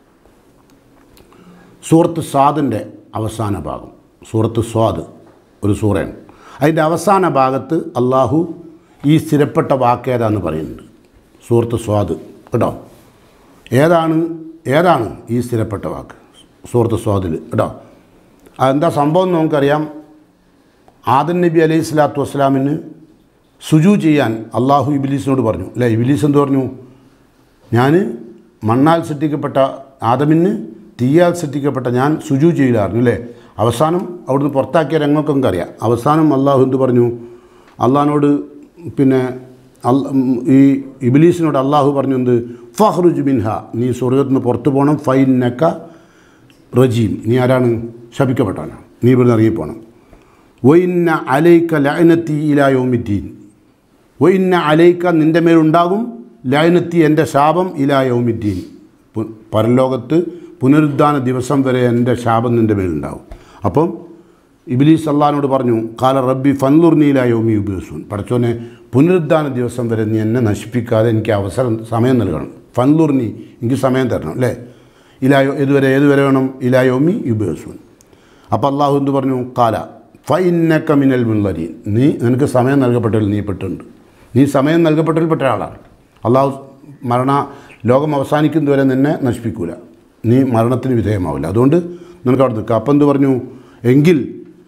സൂറത്ത് സ്വാദിൻ്റെ അവസാന ഭാഗം സൂറത്ത് സ്വാദ് ഒരു സൂറയാണ് അതിൻ്റെ അവസാന ഭാഗത്ത് അള്ളാഹു ഈ സ്ഥിരപ്പെട്ട വാക്ക് ഏതാന്ന് പറയുന്നുണ്ട് സൂറത്ത് സ്വാദ് കേട്ടോ ഏതാണ് ഏതാണ് ഈ സ്ഥിരപ്പെട്ട വാക്ക് സൂറത്ത് സ്വാദിൽ കേട്ടോ അതെന്താ സംഭവം എന്ന് നമുക്കറിയാം ആദൻ നബി അലൈഹി സ്വലാത്തു വസ്സലാമിന് സുജു ചെയ്യാൻ അള്ളാഹു ഇബിലീസിനോട് പറഞ്ഞു അല്ലേ ഇബിലീസ് എന്ത് പറഞ്ഞു ഞാൻ മണ്ണാൽ സൃഷ്ടിക്കപ്പെട്ട ആദമിന് തീയാൽ സൃഷ്ടിക്കപ്പെട്ട ഞാൻ സുജു ചെയ്യില്ലായിരുന്നു അല്ലേ അവസാനം അവിടുന്ന് പുറത്താക്കിയ രംഗമൊക്കെ നമുക്കറിയാം അവസാനം അള്ളാഹു എന്ത് പറഞ്ഞു അള്ളഹാനോട് പിന്നെ അൽ- ഉം, ഈ ഇബിലീസിനോട് അള്ളാഹു പറഞ്ഞു എന്ത് ഫഹ്റുജ് മിൻഹ നീ സ്വർഗത്തിൽ നിന്ന് പുറത്തു പോകണം ഫൈനക്ക റജീം നീ ആരാണ് ശപിക്കപ്പെട്ടവനാണ് നീ ഇവിടുന്ന് ഇറങ്ങിപ്പോണം വൈന്ന അലൈക്ക ലഅനത്തി ഇലാ യൗമിദ്ദീൻ വൈന്ന അലൈക്ക നിൻ്റെ മേലുണ്ടാകും ലഅനത്തി എൻ്റെ ശാപം ഇലാ യൗമിദ്ദീൻ പു- പരലോകത്ത് പുനരുദ്ധാന ദിവസം വരെ എൻ്റെ ശാപം നിൻ്റെ മേലുണ്ടാകും അപ്പം ഇബിലീസ് അള്ളഹാനോട് പറഞ്ഞു കാല റബ്ബി ഫൻലുർ നീല യോമി ഉപയോഗിച്ചു പഠിച്ചോനെ പുനരുദ്ധാന ദിവസം വരെ നീ എന്നെ നശിപ്പിക്കാതെ എനിക്ക് അവസരം സമയം നൽകണം ഫൻലുർ നീ എനിക്ക് സമയം തരണം അല്ലേ ഇലായോ ഇതുവരെ ഏതുവരെ വേണം ഇലായോമി ഉപയോഗിച്ചു അപ്പോൾ അള്ളാഹു എന്ത് പറഞ്ഞു കാല ഫൈന്നക്ക മിനൽ മുൻവരി നീ നിനക്ക് സമയം നൽകപ്പെട്ടതിൽ നീ പെട്ടിട്ടുണ്ട് നീ സമയം നൽകപ്പെട്ടതിൽ പെട്ട ആളാണ് അള്ളാഹു മരണ ലോകം അവസാനിക്കുന്നതുവരെ നിന്നെ നശിപ്പിക്കൂല നീ മരണത്തിന് വിധേയമാവില്ല അതുകൊണ്ട് നിനക്ക് അവിടെ നിൽക്കുക അപ്പം എന്ത് പറഞ്ഞു എങ്കിൽ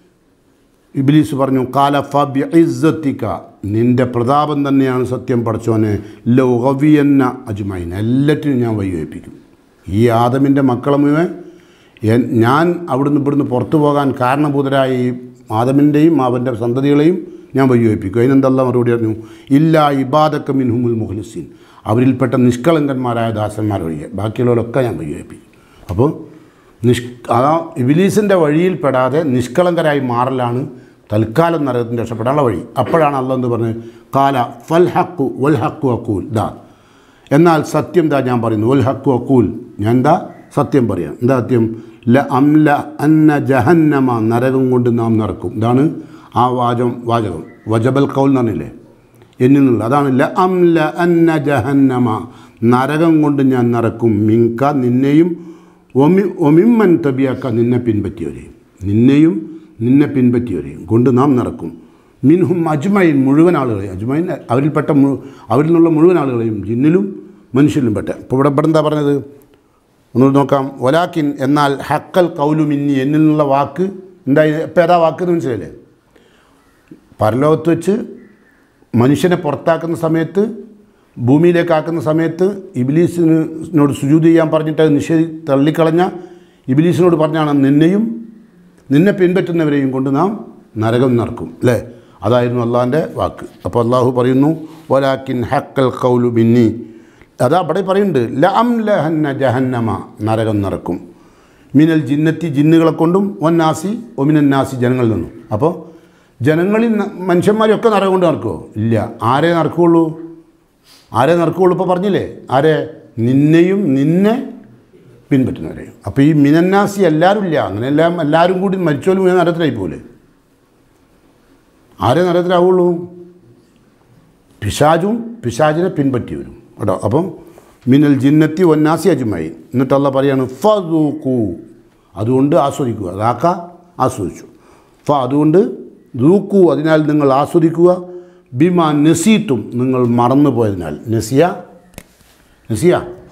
ഇബിലീസ് പറഞ്ഞു കാലഫ ബിഇസ്സത്തിക നിന്റെ പ്രതാപം തന്നെയാണ് സത്യം പഠിച്ചോനെ ലൗഹവിയന്ന അജ്മൈൻ എല്ലാറ്റിനും ഞാൻ വയ്യേൽപ്പിക്കും ഈ ആദമിൻ്റെ മക്കളെ മുഴുവൻ എൻ- ഞാൻ അവിടുന്ന് ഇവിടുന്ന് പുറത്തു പോകാൻ കാരണഭൂതരായ ഈ ആദമിൻ്റെയും അവൻ്റെ സന്തതികളെയും ഞാൻ വയ്യേൽപ്പിക്കും അതിനെന്തെല്ലാം മറുപടി പറഞ്ഞു ഇല്ല ഇബാദക്ക മിൻഹുമുൽ മുഖ്ലിസീൻ അവരിൽപ്പെട്ട നിഷ്കളങ്കന്മാരായ ദാസന്മാർ ഒഴികെ ബാക്കിയുള്ളവരൊക്കെ ഞാൻ വയ്യേൽപ്പിക്കും അപ്പോൾ നിഷ് ആ ഇബിലീസിൻ്റെ വഴിയിൽ പെടാതെ നിഷ്കളങ്കരായി മാറലാണ് തൽക്കാലം നരകത്തിൻ്റെ രക്ഷപ്പെടാനുള്ള വഴി അപ്പോഴാണ് അല്ല എന്ന് പറഞ്ഞത് കാല ഫൽ ഹക്കു വൽ ഹക്കു അക്കൂൽ ദാ എന്നാൽ സത്യം ദാ ഞാൻ പറയുന്നു വൽ ഹക്കു അക്കൂൽ ഞാൻ എന്താ സത്യം പറയാം എന്താ സത്യം ല അംല അന്ന ജഹന്നമ നരകം കൊണ്ട് നാം നിറക്കും ഇതാണ് ആ വാചകം വാചകം വജബൽ കൗൽ എന്ന് പറഞ്ഞില്ലേ എന്നിൽ നിന്നുള്ള അതാണ് ല അംല അന്ന ജഹന്നമ നരകം കൊണ്ട് ഞാൻ നിറക്കും മിങ്ക നിന്നെയും ഒമി ഒമിമ്മൻ തബിയാക്ക നിന്നെ പിൻപറ്റിയവരെയും നിന്നെയും നിന്നെ പിൻപറ്റിയവരെയും കൊണ്ട് നാം നിറക്കും മിൻഹും അജ്മൈൻ മുഴുവൻ ആളുകളെയും അജ്മൈൻ അവരിൽപ്പെട്ട മു അവരിൽ നിന്നുള്ള മുഴുവൻ ആളുകളെയും ജിന്നിലും മനുഷ്യരിലും പെട്ട ഇപ്പോൾ ഇവിടെ ഇവിടെ എന്താ പറഞ്ഞത് ഒന്നുകൂടി നോക്കാം ഒലാക്കിൻ എന്നാൽ ഹക്കൽ കൗലു മിന്നി എന്നിൽ നിന്നുള്ള വാക്ക് എന്തായി ഇപ്പം ഏതാ വാക്ക് എന്ന് മനസ്സിലല്ലേ പരലോകത്ത് വെച്ച് മനുഷ്യനെ പുറത്താക്കുന്ന സമയത്ത് ഭൂമിയിലേക്ക് ആക്കുന്ന സമയത്ത് ഇബിലീസിനോട് സുജൂത് ചെയ്യാൻ പറഞ്ഞിട്ട് അത് നിഷേധി തള്ളിക്കളഞ്ഞ ഇബിലീസിനോട് പറഞ്ഞാണ് നിന്നെയും നിന്നെ പിൻപറ്റുന്നവരെയും കൊണ്ട് നാം നരകം നടക്കും അല്ലേ അതായിരുന്നു അള്ളാഹിൻ്റെ വാക്ക് അപ്പോൾ അള്ളാഹു പറയുന്നു ഒലാക്കിൻ ഹക്കൽ കൗലു ബിന്നി അതാ അവിടെ പറയുന്നുണ്ട് ലഅം ലഹന്ന ജഹന്നമ നരകം നടക്കും മിനൽ ജിന്നത്തി ജിന്നുകളെ കൊണ്ടും ഒന്നാസി ഒമിനന്നാസി ജനങ്ങളിൽ നിന്നും അപ്പോൾ ജനങ്ങളിൽ ന- മനുഷ്യന്മാരൊക്കെ നരകം കൊണ്ട് നടക്കുമോ ഇല്ല ആരെ നടക്കുകയുള്ളൂ ആരെ നടക്കുകയുള്ളൂ ഇപ്പോൾ പറഞ്ഞില്ലേ ആരെ നിന്നെയും നിന്നെ പിൻപറ്റുന്നവരെയും അപ്പോൾ ഈ മിനന്നാസി എല്ലാവരും ഇല്ല അങ്ങനെയെല്ലാം എല്ലാവരും കൂടി മരിച്ചോലും മുഴുവൻ നരകത്തിലായി പോലെ ആരെ നരകത്തിലാവുള്ളൂ പിശാചും പിശാചിനെ പിൻപറ്റിയവരും കേട്ടോ അപ്പം മിനൽ ജിന്നത്തി ഒന്നാസി അജുമായി എന്നിട്ടല്ല പറയാണ് ഫൂക്കൂ അതുകൊണ്ട് ആസ്വദിക്കുക അതാക്ക ആസ്വദിച്ചു ഫ അതുകൊണ്ട് ദൂക്കൂ അതിനാൽ നിങ്ങൾ ആസ്വദിക്കുക ബിമ നസീത്തും നിങ്ങൾ മറന്നു പോയതിനാൽ നസിയ നസിയ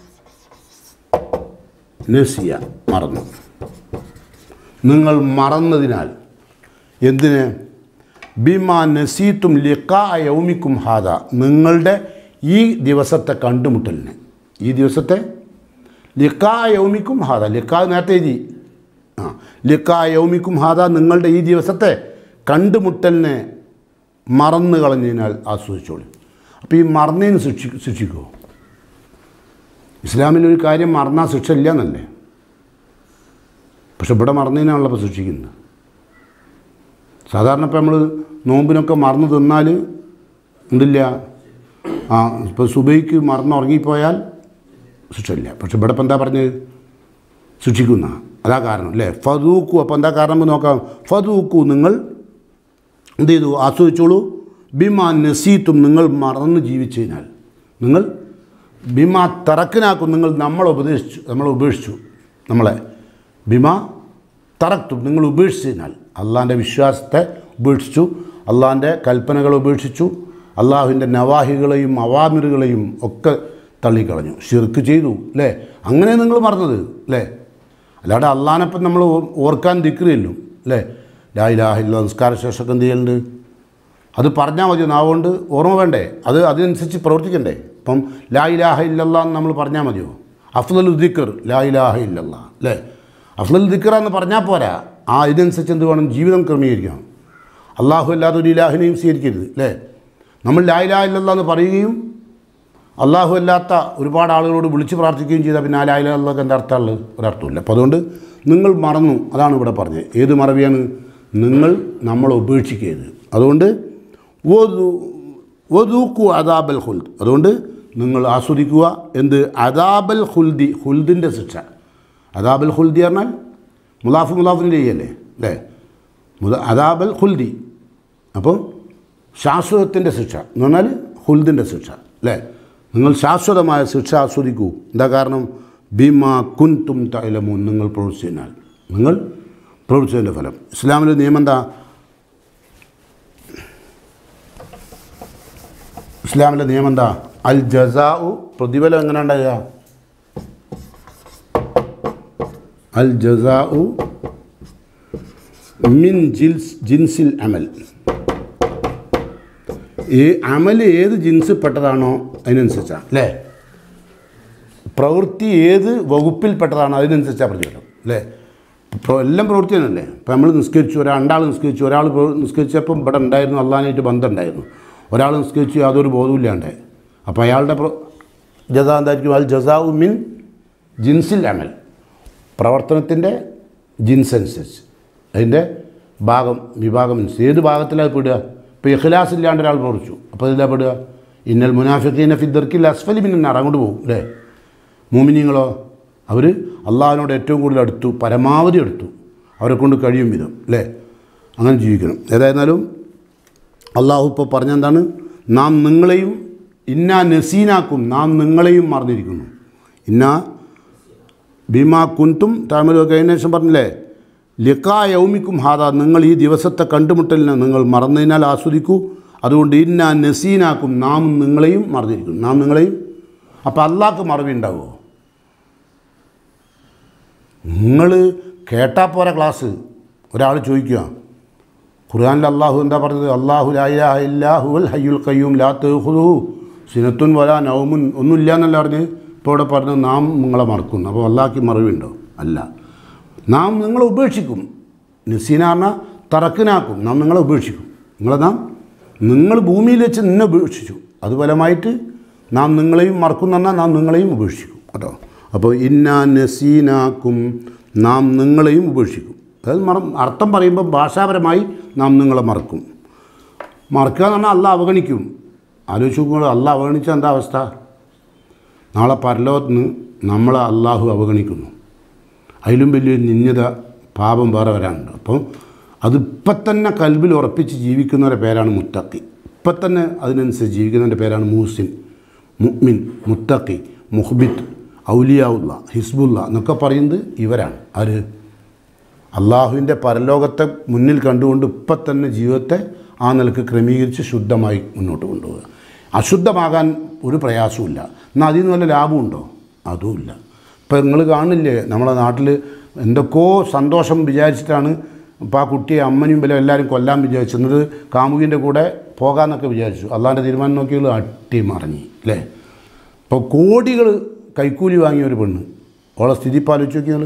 നസിയ മറന്നു നിങ്ങൾ മറന്നതിനാൽ എന്തിന് ബിമാ നസീത്തും ലിക്കാ യൗമിക്കും ഹാദ നിങ്ങളുടെ ഈ ദിവസത്തെ കണ്ടുമുട്ടലിന് ഈ ദിവസത്തെ ലിക്കാ യൗമിക്കും ഹാദ ലിക്കാ നേരത്തെ എഴുതി ആ ലിക്കാ യൗമിക്കും ഹാദ നിങ്ങളുടെ ഈ ദിവസത്തെ കണ്ടുമുട്ടലിനെ മറന്നു കളഞ്ഞതിനാൽ ആസ്വദിച്ചോളൂ അപ്പോൾ ഈ മറന്നതിന് ശിക്ഷി ശിക്ഷിക്കുമോ ഇസ്ലാമിലൊരു കാര്യം മറന്നാൽ ശിക്ഷ ഇല്ല എന്നല്ലേ പക്ഷെ ഇവിടെ മറന്നതിനാണല്ലോ ഇപ്പോൾ ശിക്ഷിക്കുന്നത് സാധാരണ ഇപ്പോൾ നമ്മൾ നോമ്പിനൊക്കെ മറന്നു തിന്നാൽ എന്തില്ല ആ ഇപ്പോൾ സുബൈക്ക് മറന്നുറങ്ങിപ്പോയാൽ ശിക്ഷയില്ല പക്ഷെ ഇവിടെ ഇപ്പം എന്താ പറഞ്ഞത് ശിക്ഷിക്കുന്ന അതാ കാരണം അല്ലേ ഫതൂക്കു അപ്പോൾ എന്താ കാരണം എന്ന് നോക്കാം ഫതൂക്കു നിങ്ങൾ എന്ത് ചെയ്തു ആസ്വദിച്ചോളൂ ബിമാ നസീത്തും നിങ്ങൾ മറന്ന് ജീവിച്ചതിനാൽ നിങ്ങൾ ബിമാ തറക്കിനാക്കും നിങ്ങൾ നമ്മളെ ഉപദേശിച്ചു നമ്മളെ ഉപേക്ഷിച്ചു നമ്മളെ ബിമാ തറക്തും നിങ്ങൾ ഉപേക്ഷിച്ചതിനാൽ അള്ളാഹിൻ്റെ വിശ്വാസത്തെ ഉപേക്ഷിച്ചു അള്ളാഹിൻ്റെ കൽപ്പനകൾ ഉപേക്ഷിച്ചു അള്ളാഹുവിൻ്റെ നവാഹികളെയും അവാമിറുകളെയും ഒക്കെ തള്ളിക്കളഞ്ഞു ഷിർക്ക് ചെയ്തു അല്ലേ അങ്ങനെ നിങ്ങൾ മറന്നത് അല്ലേ അല്ലാതെ അള്ളാഹിനെപ്പം നമ്മൾ ഓർ- ഓർക്കാൻ ദിക്റിയല്ലോ അല്ലേ ലായിലാഹില്ല നിസ്കാര ശേഷമൊക്കെ എന്ത് ചെയ്യലുണ്ട് അത് പറഞ്ഞാൽ മതി നാവുകൊണ്ട് ഓർമ്മ വേണ്ടേ അത് അതിനനുസരിച്ച് പ്രവർത്തിക്കണ്ടേ ഇപ്പം ലാ ഇലാഹ ഇല്ലല്ലാ എന്ന് നമ്മൾ പറഞ്ഞാൽ മതിയോ അഫ്ലൽ ദിക്കർ ലാ ഇലാഹ ഇല്ലല്ലാ അല്ലേ അഫ്ലൽ ദിക്കർ എന്ന് പറഞ്ഞാൽ പോരാ ആ ഇതിനനുസരിച്ച് എന്ത് വേണം ജീവിതം ക്രമീകരിക്കണം അള്ളാഹു അല്ലാതെ ഒരു ഇലാഹിനെയും സ്വീകരിക്കരുത് അല്ലേ നമ്മൾ ലാ ഇലാഹ ഇല്ലല്ലാ എന്ന് പറയുകയും അള്ളാഹു അല്ലാത്ത ഒരുപാട് ആളുകളോട് വിളിച്ച് പ്രാർത്ഥിക്കുകയും ചെയ്താൽ പിന്നെ ആ ലാ ഇലാഹ ഇല്ലല്ലാക്ക് എന്താ അർത്ഥമുള്ളത് ഒരർത്ഥമില്ല അപ്പോൾ അതുകൊണ്ട് നിങ്ങൾ മറന്നു അതാണ് ഇവിടെ പറഞ്ഞത് ഏത് മറവിയാണ് നിങ്ങൾ നമ്മളെ ഉപേക്ഷിക്കരുത് അതുകൊണ്ട് വധൂക്കു അദാബൽ ഹുൽദ് അതുകൊണ്ട് നിങ്ങൾ ആസ്വദിക്കുക എന്ത് അദാബൽ ഹുൽദി ഹുൽദിൻ്റെ ശിക്ഷ അദാബൽ ഹുൽദി പറഞ്ഞാൽ മുലാഫ് മുലാഫിൻ്റെ ചെയ്യല്ലേ അല്ലേ മുല അദാബൽ ഹുൽദി അപ്പോൾ ശാശ്വതത്തിൻ്റെ ശിക്ഷ എന്ന് പറഞ്ഞാൽ ഹുൽദിൻ്റെ ശിക്ഷ അല്ലേ നിങ്ങൾ ശാശ്വതമായ ശിക്ഷ ആസ്വദിക്കൂ എന്താ കാരണം ബിമാ കുൻതും തൈലമൂൻ നിങ്ങൾ പ്രവർത്തിച്ചതിനാൽ നിങ്ങൾ പ്രവർത്തിച്ചതിൻ്റെ ഫലം ഇസ്ലാമിലെ നിയമം എന്താ ഇസ്ലാമിലെ നിയമം എന്താ അൽ ജസാഉ പ്രതിഫലം എങ്ങനെ ഉണ്ടാകുക അൽ ജസാഉ മിൻ ജിൽസ് ജിൻസിൽ അമൽ ഈ അമൽ ഏത് ജിൻസിൽ പെട്ടതാണോ അതിനനുസരിച്ചാണ് അല്ലേ പ്രവൃത്തി ഏത് വകുപ്പിൽപ്പെട്ടതാണോ അതിനനുസരിച്ചാണ് പ്രതിഫലം അല്ലേ ഇപ്പോൾ എല്ലാം പ്രവൃത്തി തന്നെയല്ലേ ഇപ്പം നമ്മൾ നിസ്കരിച്ചു ഒരാൾ രണ്ടാൾ നിസ്കരിച്ചു ഒരാൾ പ്രവ- നിസ്കരിച്ചപ്പം ഇവിടെ ഉണ്ടായിരുന്നു അള്ളാനായിട്ട് ബന്ധം ഉണ്ടായിരുന്നു ഒരാൾ നിസ്കരിച്ചു യാതൊരു ബോധമില്ലാണ്ട് അപ്പോൾ അയാളുടെ പ്ര- ജസാ എന്തായിരിക്കും അൽ ജസാഉ മിൻ ജിൻസിൽ അമൽ പ്രവർത്തനത്തിൻ്റെ ജിൻസ് അനുസരിച്ച് അതിൻ്റെ ഭാഗം വിഭാഗം അനുസരിച്ച് ഏത് ഭാഗത്തിലാണ് പെടുക ഇപ്പോൾ ഇഖ്ലാസ് ഇല്ലാണ്ട് ഒരാൾ പ്രവർത്തിച്ചു അപ്പോൾ ഇതിലാണ് പെടുക ഇന്നൽ മുനാഫിഖീന ഫിദ്ദർക്കിൽ അസ്ഫലി മിന്നാർ അങ്ങോട്ട് പോകും അല്ലേ മോമിനിങ്ങളോ അവർ അള്ളാഹിനോട് ഏറ്റവും കൂടുതൽ അടുത്തു പരമാവധി അടുത്തു അവരെ കൊണ്ട് കഴിയും വിധം അല്ലേ അങ്ങനെ ജീവിക്കണം ഏതായിരുന്നാലും അള്ളാഹു ഇപ്പോൾ പറഞ്ഞെന്താണ് നാം നിങ്ങളെയും ഇന്നാ നസീനാക്കും നാം നിങ്ങളെയും മറന്നിരിക്കുന്നു ഇന്നാ ഭീമാ കുന്തും താമരൊക്കെ അതിന് ശേഷം പറഞ്ഞില്ലേ ലിക്കാ യൗമിക്കും ഹാദ നിങ്ങൾ ഈ ദിവസത്തെ കണ്ടുമുട്ടലിനെ നിങ്ങൾ മറന്നതിനാൽ ആസ്വദിക്കൂ അതുകൊണ്ട് ഇന്നാ നസീനാക്കും നാം നിങ്ങളെയും മറന്നിരിക്കുന്നു നാം നിങ്ങളെയും അപ്പോൾ അള്ളാഹ്ക്ക് മറവി ഉണ്ടാവുമോ നിങ്ങൾ കേട്ടാൽ പോരാ ക്ലാസ് ഒരാൾ ചോദിക്കുക ഖുർആനിൽ അള്ളാഹു എന്താ പറഞ്ഞത് അള്ളാഹു ലാഹുൽ ഹയ്യുൽ കയ്യൂം ലാ തഹുദു സിനത്തുൻ വലാ നൗമുൻ ഒന്നുമില്ല എന്നല്ല പറഞ്ഞ് ഇപ്പോൾ ഇവിടെ പറഞ്ഞത് നാം നിങ്ങളെ മറക്കുന്നു അപ്പോൾ അള്ളാഹ്ക്ക് മറവിയുണ്ടോ അല്ല നാം നിങ്ങളെ ഉപേക്ഷിക്കും നസീന പറഞ്ഞാൽ തറക്കിനാക്കും നാം നിങ്ങളെ ഉപേക്ഷിക്കും നിങ്ങളെ നാം നിങ്ങൾ ഭൂമിയിൽ വെച്ച് നിന്നെ ഉപേക്ഷിച്ചു അതുഫലമായിട്ട് നാം നിങ്ങളെയും മറക്കും എന്ന് പറഞ്ഞാൽ നാം നിങ്ങളെയും ഉപേക്ഷിക്കും കേട്ടോ അപ്പോൾ ഇന്നാ നസീനാക്കും നാം നിങ്ങളെയും ഉപേക്ഷിക്കും അതായത് മറ അർത്ഥം പറയുമ്പോൾ ഭാഷാപരമായി നാം നിങ്ങളെ മറക്കും മറക്കുക എന്ന് പറഞ്ഞാൽ അല്ല അവഗണിക്കും ആലോചിച്ച് നോക്കുമ്പോൾ അല്ല അവഗണിച്ച എന്താ അവസ്ഥ നാളെ പരലോകത്ത് നിന്ന് നമ്മളെ അള്ളാഹു അവഗണിക്കുന്നു അതിലും വലിയൊരു നിന്യത പാപം വേറെ വരാനുണ്ട് അപ്പം അതിപ്പം തന്നെ കൽബിൽ ഉറപ്പിച്ച് ജീവിക്കുന്നവരുടെ പേരാണ് മുത്തക്കി ഇപ്പം തന്നെ അതിനനുസരിച്ച് ജീവിക്കുന്നവൻ്റെ പേരാണ് മൂസിൻ മുഅ്മിൻ മുത്തക്കി മുഹ്ബിത്ത് ഔലിയാവുള്ള ഹിസ്ബുല്ല എന്നൊക്കെ പറയുന്നത് ഇവരാണ് ആര് അള്ളാഹുവിൻ്റെ പരലോകത്തെ മുന്നിൽ കണ്ടുകൊണ്ട് ഇപ്പം തന്നെ ജീവിതത്തെ ആ നിലക്ക് ക്രമീകരിച്ച് ശുദ്ധമായി മുന്നോട്ട് കൊണ്ടുപോകുക അശുദ്ധമാകാൻ ഒരു പ്രയാസവുമില്ല എന്നാൽ അതിൽ നിന്ന് വല്ല ലാഭമുണ്ടോ അതുമില്ല ഇപ്പം നിങ്ങൾ കാണില്ലേ നമ്മളെ നാട്ടിൽ എന്തൊക്കെയോ സന്തോഷം വിചാരിച്ചിട്ടാണ് ഇപ്പോൾ ആ കുട്ടിയെ അമ്മനും വില എല്ലാവരും കൊല്ലാൻ വിചാരിച്ചത് കാമുകിൻ്റെ കൂടെ പോകാമെന്നൊക്കെ വിചാരിച്ചു അള്ളാൻ്റെ തീരുമാനം നോക്കിയാൽ അട്ടി മറിഞ്ഞി അല്ലേ ഇപ്പോൾ കോടികൾ കൈക്കൂലി വാങ്ങിയ ഒരു പെണ്ണ് ഓളെ സ്ഥിതി ഇപ്പോൾ ആലോചിച്ച് നോക്കിയാൽ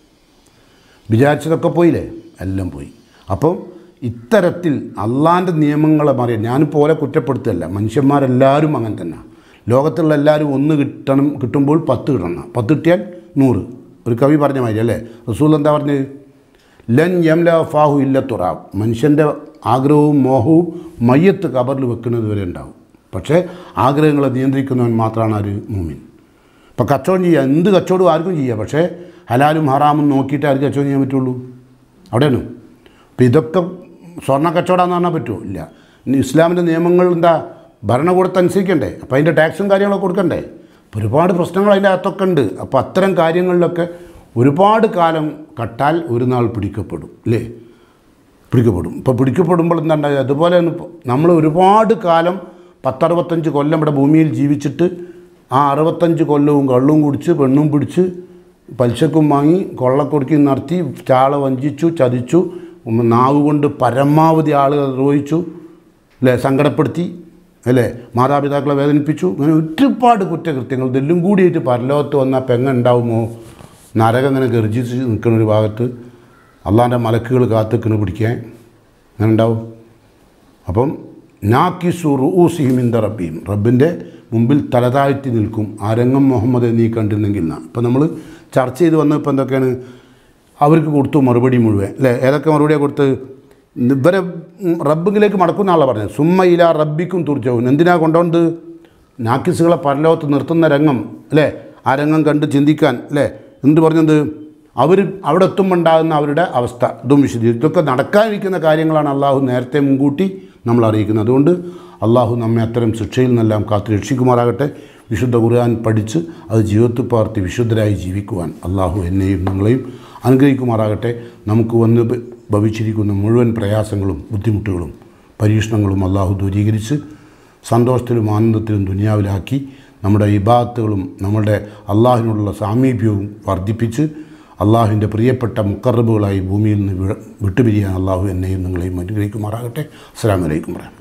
വിചാരിച്ചതൊക്കെ പോയില്ലേ എല്ലാം പോയി അപ്പം ഇത്തരത്തിൽ അള്ളാൻ്റെ നിയമങ്ങളെ മാറിയ ഞാനിപ്പോൾ ഓലെ കുറ്റപ്പെടുത്തല്ല മനുഷ്യന്മാരെല്ലാവരും അങ്ങനെ തന്നെ ലോകത്തുള്ള എല്ലാവരും ഒന്ന് കിട്ടണം കിട്ടുമ്പോൾ പത്ത് കിട്ടണം പത്ത് കിട്ടിയാൽ നൂറ് ഒരു കവി പറഞ്ഞ മാതിരി അല്ലേ റസൂൽ എന്താ പറഞ്ഞത് ലൻ യംല ഫാഹു ഇല്ല തുറാബ് മനുഷ്യൻ്റെ ആഗ്രഹവും മോഹവും മയ്യത്ത് കബറിൽ വെക്കുന്നത് വരെ ഉണ്ടാവും പക്ഷേ ആഗ്രഹങ്ങളെ നിയന്ത്രിക്കുന്നവൻ മാത്രമാണ് ഒരു മൂമിൻ ഇപ്പോൾ കച്ചവടം ചെയ്യുക എന്ത് കച്ചവടവും ആർക്കും ചെയ്യുക പക്ഷേ ഹലാലും ഹറാമും നോക്കിയിട്ട് ആർക്ക് കച്ചവടം ചെയ്യാൻ പറ്റുള്ളൂ അവിടെയാണ് അപ്പോൾ ഇതൊക്കെ സ്വർണ്ണ കച്ചവടമെന്ന് പറഞ്ഞാൽ പറ്റുമോ ഇല്ല ഇനി ഇസ്ലാമിൻ്റെ നിയമങ്ങൾ എന്താ ഭരണകൂടത്തെ അനുസരിക്കണ്ടേ അപ്പോൾ അതിൻ്റെ ടാക്സും കാര്യങ്ങളൊക്കെ കൊടുക്കണ്ടേ അപ്പോൾ ഒരുപാട് പ്രശ്നങ്ങൾ അതിൻ്റെ അകത്തൊക്കെ ഉണ്ട് അപ്പോൾ അത്തരം കാര്യങ്ങളിലൊക്കെ ഒരുപാട് കാലം കട്ടാൽ ഒരു നാൾ പിടിക്കപ്പെടും അല്ലേ പിടിക്കപ്പെടും ഇപ്പോൾ പിടിക്കപ്പെടുമ്പോൾ എന്താ ഉണ്ടാകുക അതുപോലെ നമ്മൾ ഒരുപാട് കാലം പത്തറുപത്തഞ്ച് കൊല്ലം ഇവിടെ ഭൂമിയിൽ ജീവിച്ചിട്ട് ആ അറുപത്തഞ്ച് കൊല്ലവും കള്ളും കുടിച്ച് പെണ്ണും പിടിച്ച് പലിശക്കും വാങ്ങി കൊള്ളക്കൊടുക്കി നടത്തി ചാള വഞ്ചിച്ചു ചതിച്ചു ഉം, നാവ് കൊണ്ട് പരമാവധി ആളുകൾ ദ്രോഹിച്ചു അല്ലേ സങ്കടപ്പെടുത്തി അല്ലേ മാതാപിതാക്കളെ വേദനിപ്പിച്ചു അങ്ങനെ ഒരുപാട് കുറ്റകൃത്യങ്ങൾ ഇതെല്ലാം കൂടിയിട്ട് പരലോകത്ത് വന്നാൽ പെങ്ങ ഉണ്ടാവുമോ നരകം ഇങ്ങനെ ഗർജിച്ച് നിൽക്കുന്ന ഒരു ഭാഗത്ത് അള്ളാൻ്റെ മലക്കുകൾ കാത്തിക്കണ് പിടിക്കാൻ അങ്ങനെ ഉണ്ടാവും അപ്പം നാക്കിസു റുഊസിഹിമിന്ദ റബ്ബീം റബ്ബിൻ്റെ മുമ്പിൽ തലതാഴ്ത്തി നിൽക്കും ആ രംഗം മുഹമ്മദ് നീ കണ്ടിരുന്നെങ്കിൽ എന്നാണ് ഇപ്പം നമ്മൾ ചർച്ച ചെയ്ത് വന്നപ്പോൾ എന്തൊക്കെയാണ് അവർക്ക് കൊടുത്തു മറുപടി മുഴുവൻ അല്ലേ ഏതൊക്കെ മറുപടിയാണ് കൊടുത്ത് ഇവരെ ഉം, റബ്ബിലേക്ക് മടക്കുന്ന ആളാണ് പറഞ്ഞത് സുമ്മ ഇല റബ്ബിക്കും തുർച്ചവും എന്തിനാ കൊണ്ടുവന്നത് നാക്കിസുകളെ പരലോകത്ത് നിർത്തുന്ന രംഗം അല്ലേ ആ രംഗം കണ്ട് ചിന്തിക്കാൻ അല്ലേ എന്ത് പറഞ്ഞത് അവർ അവിടെ എത്തുമ്പോൾ ഉണ്ടാകുന്ന അവരുടെ അവസ്ഥ ഇതും വിശദീകരിച്ചു ഇതൊക്കെ നടക്കാനിരിക്കുന്ന കാര്യങ്ങളാണ് അള്ളാഹു നേരത്തെ മുൻകൂട്ടി നമ്മൾ അറിയിക്കുന്നത് അതുകൊണ്ട് അള്ളാഹു നമ്മെ അത്തരം ശിക്ഷയിൽ നിന്നെല്ലാം കാത്തു രക്ഷിക്കുമാറാകട്ടെ വിശുദ്ധ ഖുർആൻ പഠിച്ച് അത് ജീവിതത്തിൽ പകർത്തി വിശുദ്ധരായി ജീവിക്കുവാൻ അള്ളാഹു എന്നെയും നിങ്ങളെയും അനുഗ്രഹിക്കുമാറാകട്ടെ നമുക്ക് വന്ന് ഭ- ഭവിച്ചിരിക്കുന്ന മുഴുവൻ പ്രയാസങ്ങളും ബുദ്ധിമുട്ടുകളും പരീക്ഷണങ്ങളും അള്ളാഹു ദൂരീകരിച്ച് സന്തോഷത്തിലും ആനന്ദത്തിലും ദുനിയാവിലാക്കി നമ്മുടെ ഇബാത്തുകളും നമ്മുടെ അള്ളാഹിനോടുള്ള സാമീപ്യവും വർദ്ധിപ്പിച്ച് അള്ളാഹുവിൻ്റെ പ്രിയപ്പെട്ട മുക്കറബുകളായി ഭൂമിയിൽ നിന്ന് വി- വിട്ടുപിരിയാൻ അള്ളാഹു എന്നെയും നിങ്ങളെയും അനുഗ്രഹിക്കുമാറാകട്ടെ അസ്സാം വലൈക്കും വരഹമത്തുള്ളാഹി